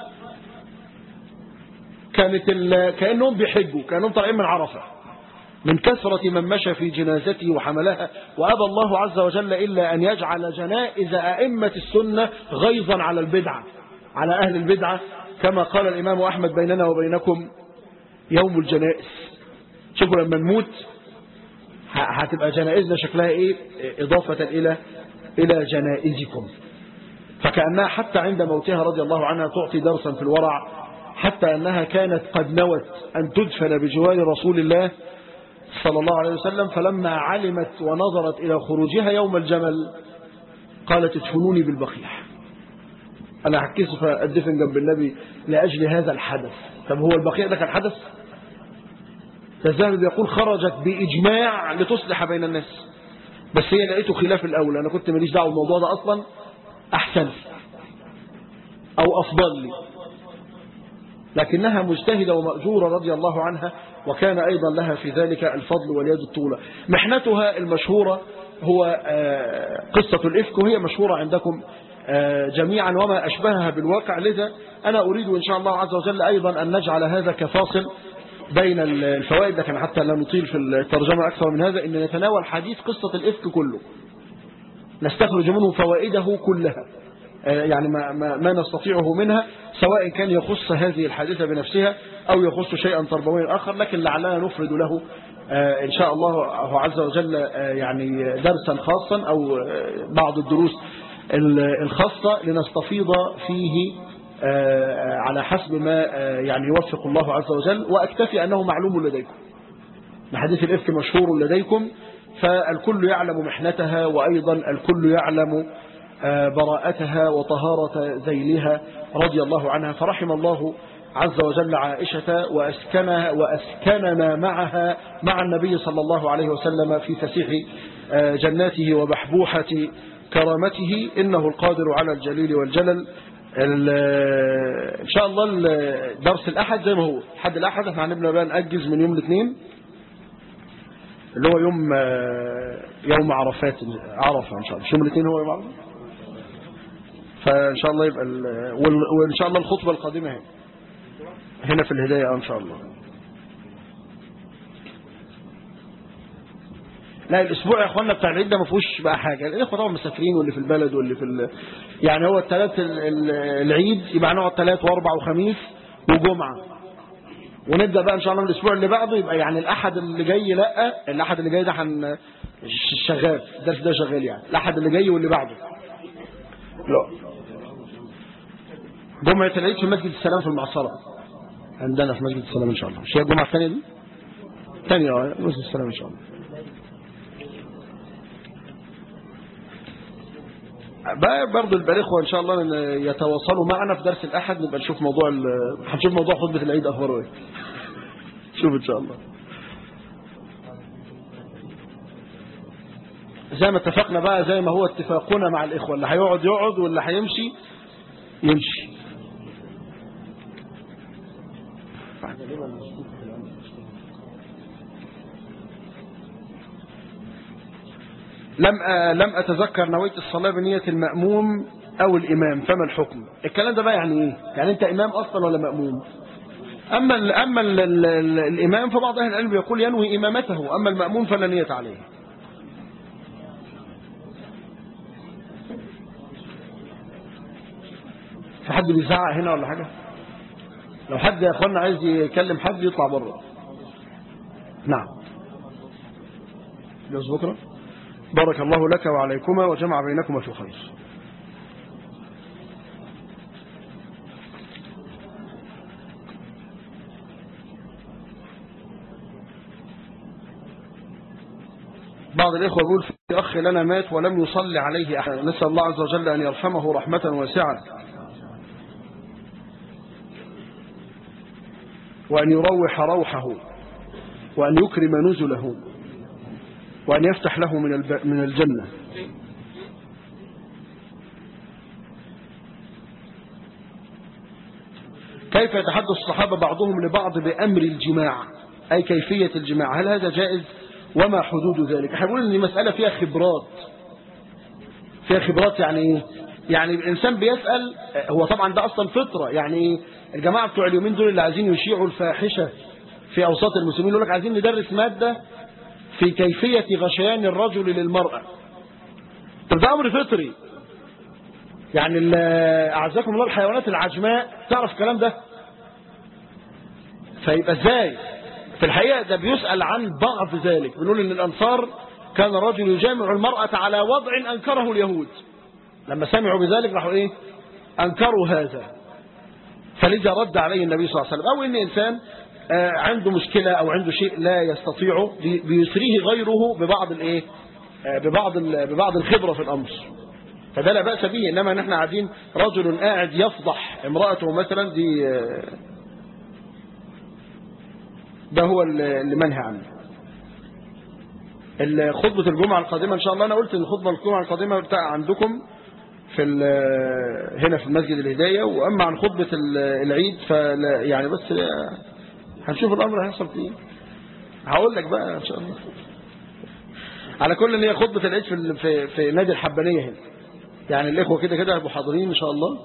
كانت ال... كانهم بيحجوا كانهم طالعين من عرفه من كثرة من مشى في جنازته وحملها وأبى الله عز وجل إلا أن يجعل جنائز أئمة السنة غيظا على البدعة على أهل البدعة كما قال الإمام أحمد بيننا وبينكم يوم الجنائز شوفوا لما نموت هتبقى جنائزنا شكلها إيه إضافة إلى إلى جنائزكم فكأنها حتى عند موتها رضي الله عنها تعطي درسا في الورع حتى أنها كانت قد نوت أن تدفن بجوار رسول الله صلى الله عليه وسلم فلما علمت ونظرت إلى خروجها يوم الجمل قالت ادفنوني بالبقيع أنا هكسف أدفن جنب النبي لأجل هذا الحدث طب هو البقيع ده كان حدث فالذهبي يقول خرجت بإجماع لتصلح بين الناس بس هي لقيته خلاف الأول أنا كنت ماليش دعوه بالموضوع ده أصلا أحسن لي أو أفضل لي لكنها مجتهدة ومأجورة رضي الله عنها وكان أيضا لها في ذلك الفضل واليد الطولة محنتها المشهورة هو قصة الإفك وهي مشهورة عندكم جميعا وما أشبهها بالواقع لذا أنا أريد إن شاء الله عز وجل أيضا أن نجعل هذا كفاصل بين الفوائد لكن حتى لا نطيل في الترجمة أكثر من هذا إن نتناول حديث قصة الإفك كله نستخرج منه فوائده كلها يعني ما, ما, ما نستطيعه منها سواء كان يخص هذه الحادثة بنفسها أو يخص شيئا تربويا آخر لكن لعلنا نفرد له إن شاء الله عز وجل يعني درسا خاصا أو بعض الدروس الخاصة لنستفيض فيه على حسب ما يعني يوفق الله عز وجل وأكتفي أنه معلوم لديكم حديث الإفك مشهور لديكم فالكل يعلم محنتها وأيضا الكل يعلم براءتها وطهارة ذيلها رضي الله عنها فرحم الله عز وجل عائشة وأسكنها وأسكننا معها مع النبي صلى الله عليه وسلم في فسيح جناته وبحبوحة كرامته إنه القادر على الجليل والجلل إن شاء الله درس الأحد زي ما هو حد الأحد احنا هنبنى بقى نأجز من يوم الاثنين اللي هو يوم يوم عرفات عرفة إن شاء الله مش يوم الاثنين هو يوم عرفة فإن شاء الله يبقى وإن شاء الله الخطبة القادمة هنا هنا في الهداية إن شاء الله لا الاسبوع يا اخوانا بتاع العيد ده ما فيهوش بقى حاجه الاخوه طبعا مسافرين واللي في البلد واللي في ال... يعني هو الثلاث العيد يبقى هنقعد ثلاث واربع وخميس وجمعه ونبدا بقى ان شاء الله من الاسبوع اللي بعده يبقى يعني الاحد اللي جاي لا الاحد اللي جاي ده هن شغال الدرس ده شغال يعني الاحد اللي جاي واللي بعده لا جمعه العيد في مسجد السلام في المعصره عندنا في مسجد السلام ان شاء الله مش هي الجمعه الثانيه دي الثانيه اه مسجد السلام ان شاء الله بقى برضه الإخوة إن شاء الله إن يتواصلوا معنا في درس الأحد نبقى نشوف موضوع ال... هنشوف موضوع خطبة العيد أخباره إيه شوف إن شاء الله زي ما اتفقنا بقى زي ما هو اتفاقنا مع الإخوة اللي هيقعد يقعد واللي هيمشي يمشي لم لم أتذكر نويت الصلاة بنية المأموم أو الإمام فما الحكم الكلام ده بقى يعني إيه يعني أنت إمام أصلا ولا مأموم أما ال أما ال ال ال الإمام فبعض أهل العلم يقول ينوي إمامته أما المأموم فلا نية عليه في حد بيزعق هنا ولا حاجة لو حد يا أخوانا عايز يكلم حد يطلع بره نعم جوز بكره بارك الله لك وعليكما وجمع بينكما في خير بعض الإخوة يقول في أخ لنا مات ولم يصلي عليه أحد نسأل الله عز وجل أن يرحمه رحمة واسعة وأن يروح روحه وأن يكرم نزله وأن يفتح له من من الجنة كيف يتحدث الصحابة بعضهم لبعض بأمر الجماع أي كيفية الجماع هل هذا جائز وما حدود ذلك احنا بنقول ان مسألة فيها خبرات فيها خبرات يعني ايه يعني الإنسان بيسأل هو طبعا ده أصلا فطرة يعني الجماعة بتوع اليومين دول اللي عايزين يشيعوا الفاحشة في أوساط المسلمين يقول لك عايزين ندرس مادة في كيفية غشيان الرجل للمرأة طب ده أمر فطري يعني ال- أعزكم الله الحيوانات العجماء تعرف الكلام ده فيبقى ازاي في الحقيقة ده بيسأل عن بعض ذلك بنقول ان الأنصار كان الرجل يجامع المرأة على وضع أنكره اليهود لما سمعوا بذلك راحوا ايه أنكروا هذا فلذا رد عليه النبي صلى الله عليه وسلم أو ان إنسان آه، عنده مشكلة أو عنده شيء لا يستطيعه بي- بيسريه غيره ببعض الايه آه، ببعض ال- ببعض الخبرة في الأمر فده لا بأس به إنما نحن قاعدين رجل قاعد يفضح امرأته مثلا دي آه، ده هو اللي اللي منهى عنه ال- خطبة الجمعة القادمة إن شاء الله أنا قلت إن خطبة الجمعة القادمة بتاع عندكم في ال- هنا في المسجد الهداية وأما عن خطبة ال- العيد فلا يعني بس هنشوف الأمر هيحصل فيه هقول لك بقى إن شاء الله على كل ان هي خطبة العيد في ال- في, في نادي الحبانية هنا يعني الإخوة كده كده هيبقوا حاضرين إن شاء الله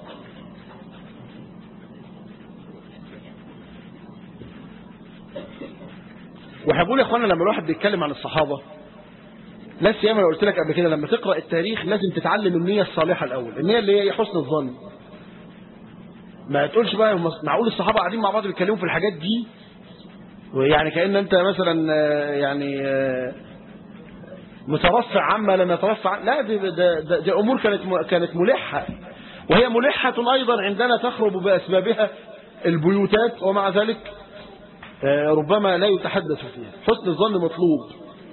وهقول يا اخوانا لما الواحد بيتكلم عن الصحابة لا سيما لو قلت لك قبل كده لما تقرأ التاريخ لازم تتعلم النية الصالحة الأول النية اللي هي حسن الظن ما تقولش بقى هم- معقول الصحابة قاعدين مع بعض بيتكلموا في الحاجات دي ويعني كأن أنت مثلا آه، يعني آه، مترفع عما لم يترفع عن- لا دي, ده ده دي أمور كانت م- كانت ملحة وهي ملحة أيضا عندنا تخرب بأسبابها البيوتات ومع ذلك آه، ربما لا يتحدث فيها حسن الظن مطلوب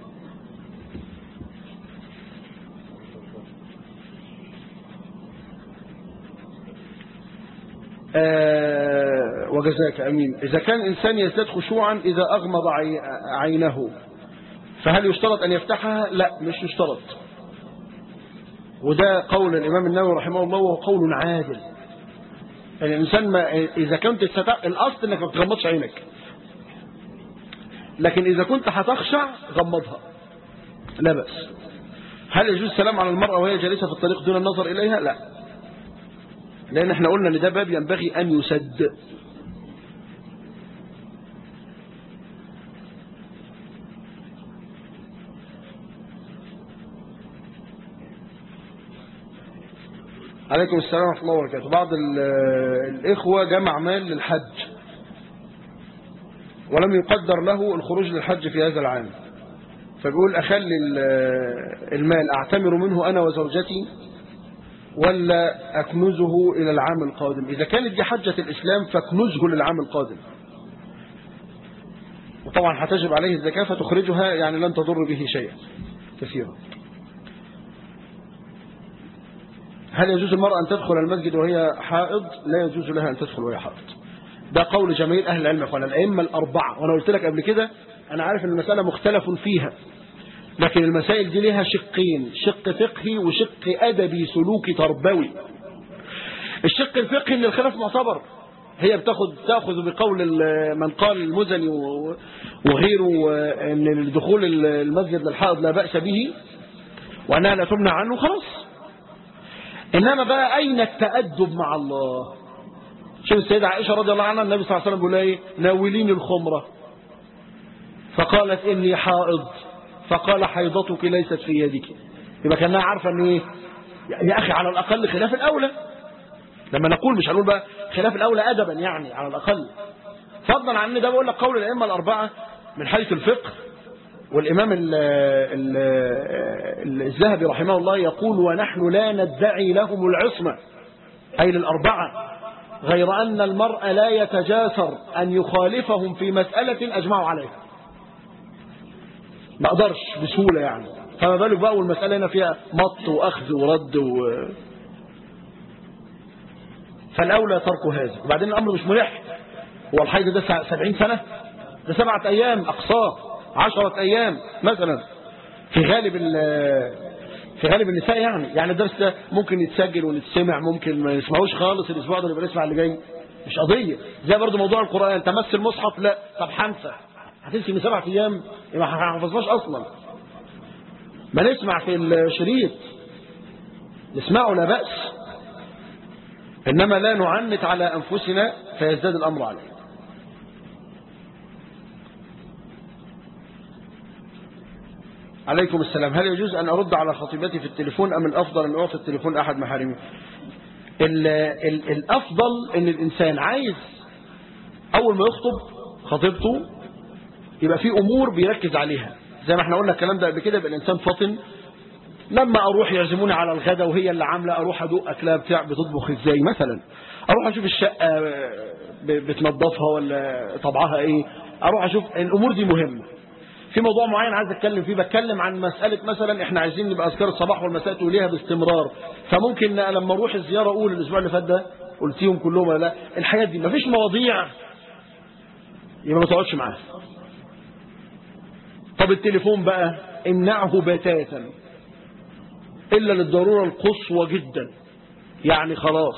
آه، وجزاك أمين إذا كان إنسان يزداد خشوعا إذا أغمض عي- عينه فهل يشترط أن يفتحها لا مش يشترط وده قول الإمام النووي رحمه الله وهو قول عادل يعني الإنسان ما إذا كنت تستطيع الأصل أنك ما تغمضش عينك لكن إذا كنت هتخشع غمضها لا بأس هل يجوز السلام على المرأة وهي جالسة في الطريق دون النظر إليها لا لأن احنا قلنا ان ده باب ينبغي أن يسد عليكم السلام ورحمة الله وبركاته بعض ال- الإخوة جمع مال للحج ولم يقدر له الخروج للحج في هذا العام فبيقول أخلي ال- المال أعتمر منه أنا وزوجتي ولا أكنزه إلى العام القادم إذا كانت دي حجة الإسلام فاكنزه للعام القادم وطبعا هتجب عليه الزكاة فتخرجها يعني لن تضر به شيئا كثيرا هل يجوز المرأة أن تدخل المسجد وهي حائض لا يجوز لها أن تدخل وهي حائض ده قول جماهير أهل العلم أخوانا الأئمة الأربعة وأنا قلت لك قبل كده أنا عارف أن المسألة مختلف فيها لكن المسائل دي لها شقين شق فقهي وشق أدبي سلوكي تربوي الشق الفقهي ان الخلاف معتبر هي بتاخد تاخذ بقول ال- من قال المزني و- وغيره آه، ان الدخول المسجد للحائض لا بأس به وانها لا تمنع عنه خلاص انما بقى اين التأدب مع الله شوف السيدة عائشة رضي الله عنها النبي صلى الله عليه وسلم بيقول لها ايه ناوليني الخمرة فقالت اني حائض فقال حيضتك ليست في يدك يبقى كانها عارفه ان ايه يا اخي على الاقل خلاف الاولى لما نقول مش هنقول بقى خلاف الاولى ادبا يعني على الاقل فضلا عن ان ده بقول لك قول الائمه الاربعه من حيث الفقه والامام ال ال ال الذهبي رحمه الله يقول ونحن لا ندعي لهم العصمه اي للاربعه غير ان المرء لا يتجاسر ان يخالفهم في مساله اجمعوا عليها ما اقدرش بسهولة يعني فما بالك بقى والمسألة هنا فيها مط وأخذ ورد و... فالأولى ترك هذا وبعدين الأمر مش ملح هو الحيض ده سع- سبعين سنة ده سبعة أيام أقصاه عشرة أيام مثلا في غالب ال في غالب النساء يعني يعني الدرس ده ممكن يتسجل ونتسمع ممكن ما نسمعوش خالص الأسبوع ده نبقى نسمع اللي جاي مش قضيه زي برضو موضوع القران تمس المصحف لا طب هنسى هتنسي من سبعة ايام يبقى ما حفظناش اصلا ما نسمع في الشريط نسمعه لا باس انما لا نعنت على انفسنا فيزداد الامر علينا عليكم السلام هل يجوز أن أرد على خطيبتي في التليفون أم الأفضل أن أعطي التليفون أحد محارمي ال ال الأفضل أن الإنسان عايز أول ما يخطب خطيبته يبقى في أمور بيركز عليها زي ما احنا قلنا الكلام ده قبل كده يبقى الإنسان فطن لما أروح يعزموني على الغدا وهي اللي عاملة أروح أدوق أكلها بتاع بتطبخ إزاي مثلا أروح أشوف الشقة بتنظفها ولا طبعها إيه أروح أشوف الأمور دي مهمة في موضوع معين عايز اتكلم فيه بتكلم عن مسألة مثلا احنا عايزين نبقى اذكار الصباح والمساء تقوليها باستمرار فممكن لما اروح الزيارة اقول الاسبوع اللي فات ده قلتيهم كلهم ولا لا الحاجات دي مفيش مواضيع يبقى ما تقعدش معاه طب التليفون بقى امنعه بتاتا الا للضرورة القصوى جدا يعني خلاص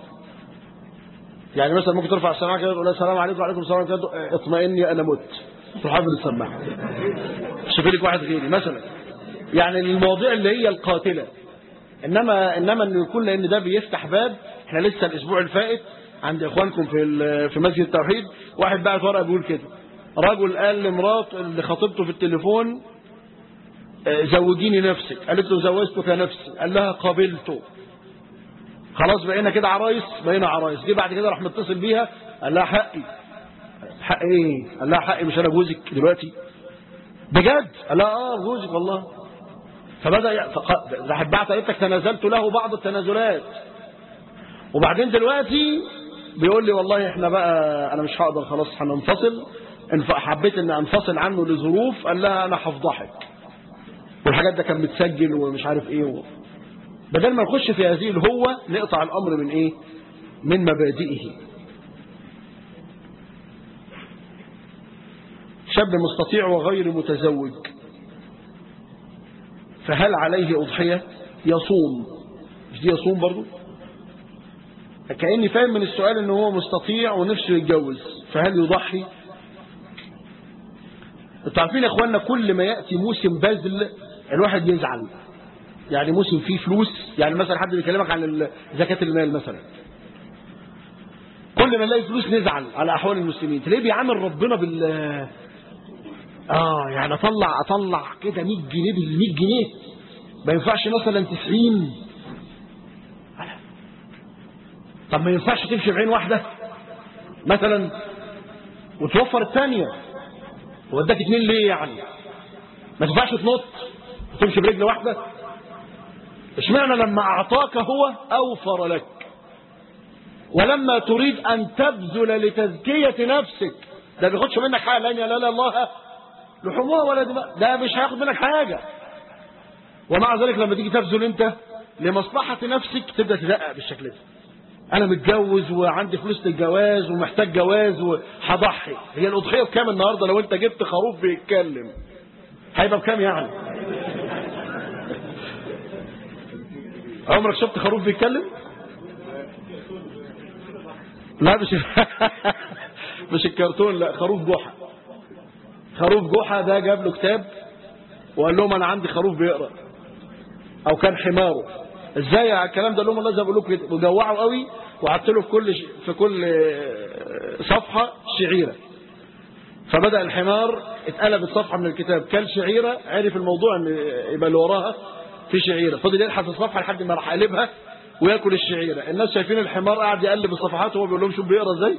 يعني مثلا ممكن ترفع السماعه كده تقول السلام عليكم وعليكم السلام كده اطمئني انا مت تروح حافظ السماعه شوفي لك واحد غيري مثلا يعني المواضيع اللي هي القاتله انما انما ان يكون لان ده بيفتح باب احنا لسه الاسبوع الفائت عند اخوانكم في في مسجد التوحيد واحد بعت ورقه بيقول كده رجل قال لمرات اللي خطيبته في التليفون زوجيني نفسك قالت له زوجتك نفسي قال لها قابلته خلاص بقينا كده عرايس بقينا عرايس جه بعد كده راح متصل بيها قال لها حقي حق ايه قال لها حقي مش انا جوزك دلوقتي بجد قال لها اه جوزك والله فبدا راح بعت قالت لك تنازلت له بعض التنازلات وبعدين دلوقتي بيقول لي والله احنا بقى انا مش هقدر خلاص هننفصل حبيت ان انفصل عنه لظروف قال لها انا هفضحك والحاجات ده كان متسجل ومش عارف ايه و... بدل ما نخش في هذه الهوة نقطع الامر من ايه من مبادئه شاب مستطيع وغير متزوج فهل عليه أضحية يصوم مش دي يصوم برضو كأني فاهم من السؤال ان هو مستطيع ونفسه يتجوز فهل يضحي انتوا عارفين يا اخوانا كل ما يأتي موسم بذل الواحد يزعل يعني موسم فيه فلوس يعني مثلا حد بيكلمك عن زكاة المال مثلا كل ما نلاقي فلوس نزعل على احوال المسلمين تلاقيه بيعامل ربنا بال اه يعني اطلع اطلع كده 100 جنيه بال 100 جنيه ما ينفعش مثلا 90 طب ما ينفعش تمشي بعين واحده مثلا وتوفر الثانيه وداك اتنين ليه يعني ما تنفعش تنط وتمشي برجل واحده اشمعنى لما اعطاك هو اوفر لك ولما تريد ان تبذل لتزكيه نفسك ده بياخدش منك حاجه لن ينال الله لحومها ولا دماء ده مش هياخد منك حاجة ومع ذلك لما تيجي تبذل انت لمصلحة نفسك تبدأ تدقق بالشكل ده انا متجوز وعندي فلوس للجواز ومحتاج جواز وهضحي هي الاضحيه بكام النهارده لو انت جبت خروف بيتكلم هيبقى بكام يعني عمرك شفت خروف بيتكلم لا مش مش الكرتون لا خروف جحا خروف جحا ده جاب له كتاب وقال لهم انا عندي خروف بيقرا او كان حماره ازاي على الكلام ده قال لهم والله زي ما بقول لكم كده وجوعوا قوي وحط له في كل ش... في كل صفحه شعيره فبدا الحمار اتقلب الصفحه من الكتاب كل شعيره عرف الموضوع ان يبقى اللي وراها في شعيره فضل يلحس الصفحه لحد ما راح قلبها وياكل الشعيره الناس شايفين الحمار قاعد يقلب الصفحات وهو بيقول لهم شوف بيقرا ازاي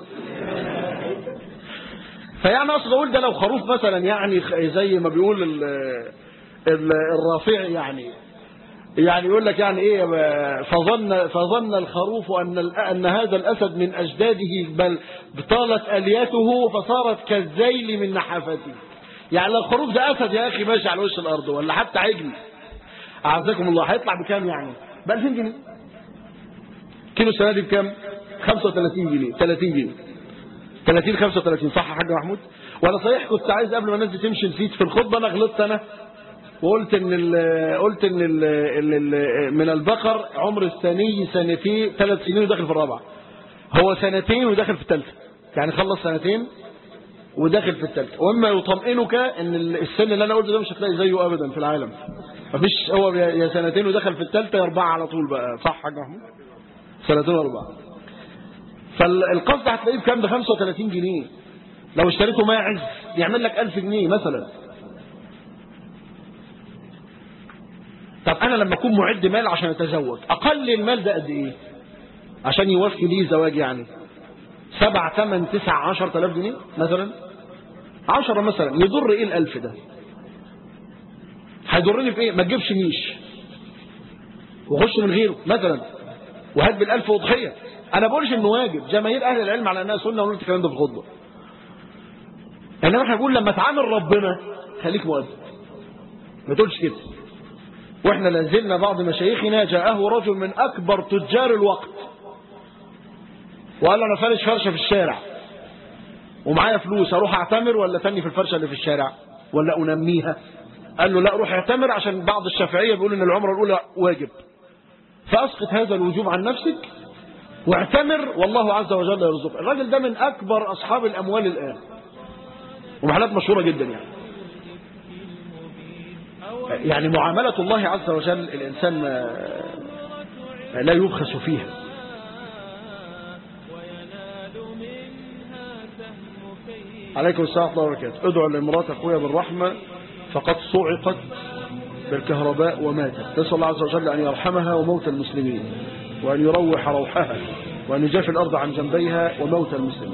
فيعني اقصد اقول ده لو خروف مثلا يعني زي ما بيقول ال ال الرافع يعني يعني يقول لك يعني ايه فظن فظن الخروف ان ان هذا الاسد من اجداده بل طالت اليته فصارت كالذيل من نحافته يعني الخروف ده اسد يا اخي ماشي على وش الارض ولا حتى عجل اعزكم الله هيطلع بكام يعني ب 2000 جنيه كيلو السنه دي بكام 35 جنيه 30 جنيه 30 35 صح يا حاج محمود وانا صحيح كنت عايز قبل ما الناس دي تمشي نسيت في الخطبه انا غلطت انا وقلت ان ال قلت ان ال ال ال من البقر عمر الثاني سنتين ثلاث سنين وداخل في الرابعه هو سنتين وداخل في الثالثه يعني خلص سنتين وداخل في الثالثه واما يطمئنك ان السن اللي انا قلته ده مش هتلاقي زيه ابدا في العالم مفيش هو يا سنتين ودخل في الثالثه يا اربعه على طول بقى صح يا محمود سنتين واربعه فالقصد هتلاقيه بكام ب 35 جنيه لو اشتريته ماعز يعمل لك 1000 جنيه مثلا طب انا لما اكون معد مال عشان اتزوج اقل المال ده قد ايه عشان يوفي لي زواج يعني سبع ثمان تسع عشر تلاف جنيه مثلا عشرة مثلا يضر ايه الالف ده هيضرني في ايه ما تجيبش نيش وخش من غيره مثلا وهات بالالف وضحيه انا بقولش انه واجب جماهير اهل العلم على انها سنه ونقول الكلام ده في الخطبه انما احنا بنقول لما تعامل ربنا خليك مؤدب ما تقولش كده واحنا لازلنا بعض مشايخنا جاءه رجل من اكبر تجار الوقت وقال له انا فارش فرشه في الشارع ومعايا فلوس اروح اعتمر ولا تاني في الفرشه اللي في الشارع ولا انميها قال له لا روح اعتمر عشان بعض الشافعيه بيقولوا ان العمره الاولى واجب فاسقط هذا الوجوب عن نفسك واعتمر والله عز وجل يرزقك الراجل ده من اكبر اصحاب الاموال الان ومحلات مشهوره جدا يعني يعني معامله الله عز وجل الانسان ما لا يبخس فيها عليكم السلام ورحمه الله وبركاته ادعو لامراه اخويا بالرحمه فقد صعقت بالكهرباء وماتت نسال الله عز وجل ان يرحمها وموت المسلمين وان يروح روحها وان يجافي الارض عن جنبيها وموت المسلمين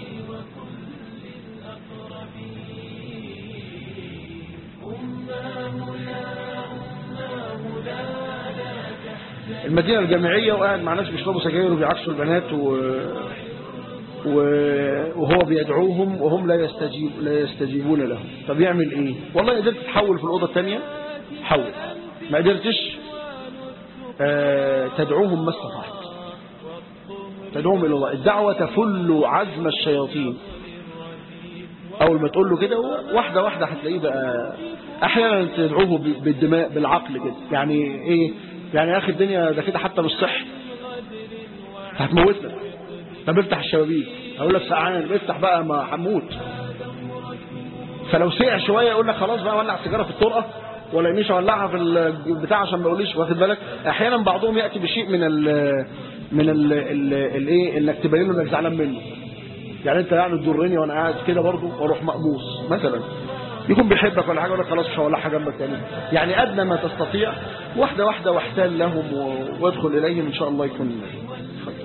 المدينة الجامعية وقاعد مع ناس بيشربوا سجاير وبيعكسوا البنات و... و... وهو بيدعوهم وهم لا يستجيب لا يستجيبون له طب يعمل ايه والله قدرت تحول في الأوضة الثانية حول ما قدرتش آه تدعوهم ما استطعت تدعوهم إلى الله الدعوة تفل عزم الشياطين أول ما تقول له كده واحدة واحدة هتلاقيه بقى أحيانا تدعوه بالدماء بالعقل كده يعني إيه يعني يا أخي الدنيا ده كده حتى مش صح هتموتنا طب افتح الشبابيك هقول لك سقعان افتح بقى ما هموت فلو سقع شوية يقول لك خلاص بقى ولع سيجارة في الطرقة ولا يميش اولعها في البتاع عشان ما يقوليش واخد بالك احيانا بعضهم ياتي بشيء من ال من ال الايه انك تبين له انك زعلان منه يعني انت يعني تضرني وانا قاعد كده برضه واروح مقموص مثلا يكون بيحبك ولا حاجه يقول لك خلاص مش هولعها جنبك تاني يعني ادنى ما تستطيع واحده واحده واحتال لهم وادخل اليهم ان شاء الله يكون خير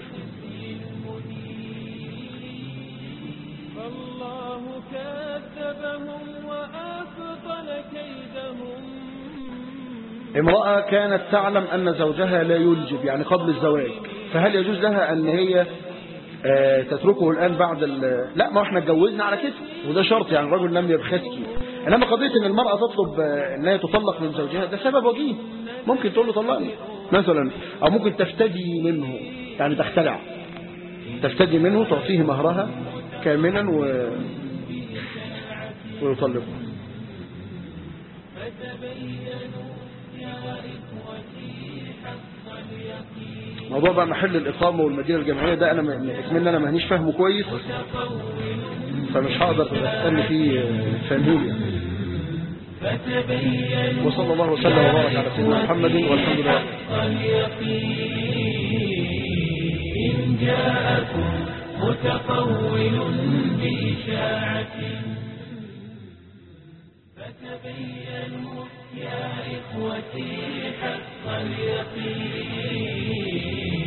فالله كذبهم وأبطل كيدهم امرأة كانت تعلم أن زوجها لا ينجب يعني قبل الزواج فهل يجوز لها أن هي آه، تتركه الآن بعد ال... لا ما احنا اتجوزنا على كده وده شرط يعني الرجل لم يبخسك إنما قضية أن المرأة تطلب آه، أن هي تطلق من زوجها ده سبب وجيه ممكن تقول له طلقني مثلا أو ممكن تفتدي منه يعني تختلع تفتدي منه تعطيه مهرها كاملا و... ويطلقه موضوع بقى محل الإقامة والمدينة الجامعية ده أنا من أنا مانيش فاهمه كويس فمش هقدر أستنى فيه فهموني وصلى الله وسلم وبارك على سيدنا محمد والحمد لله إن جاءكم متقول بإشاعة فتبينوا يا إخوتي حق اليقين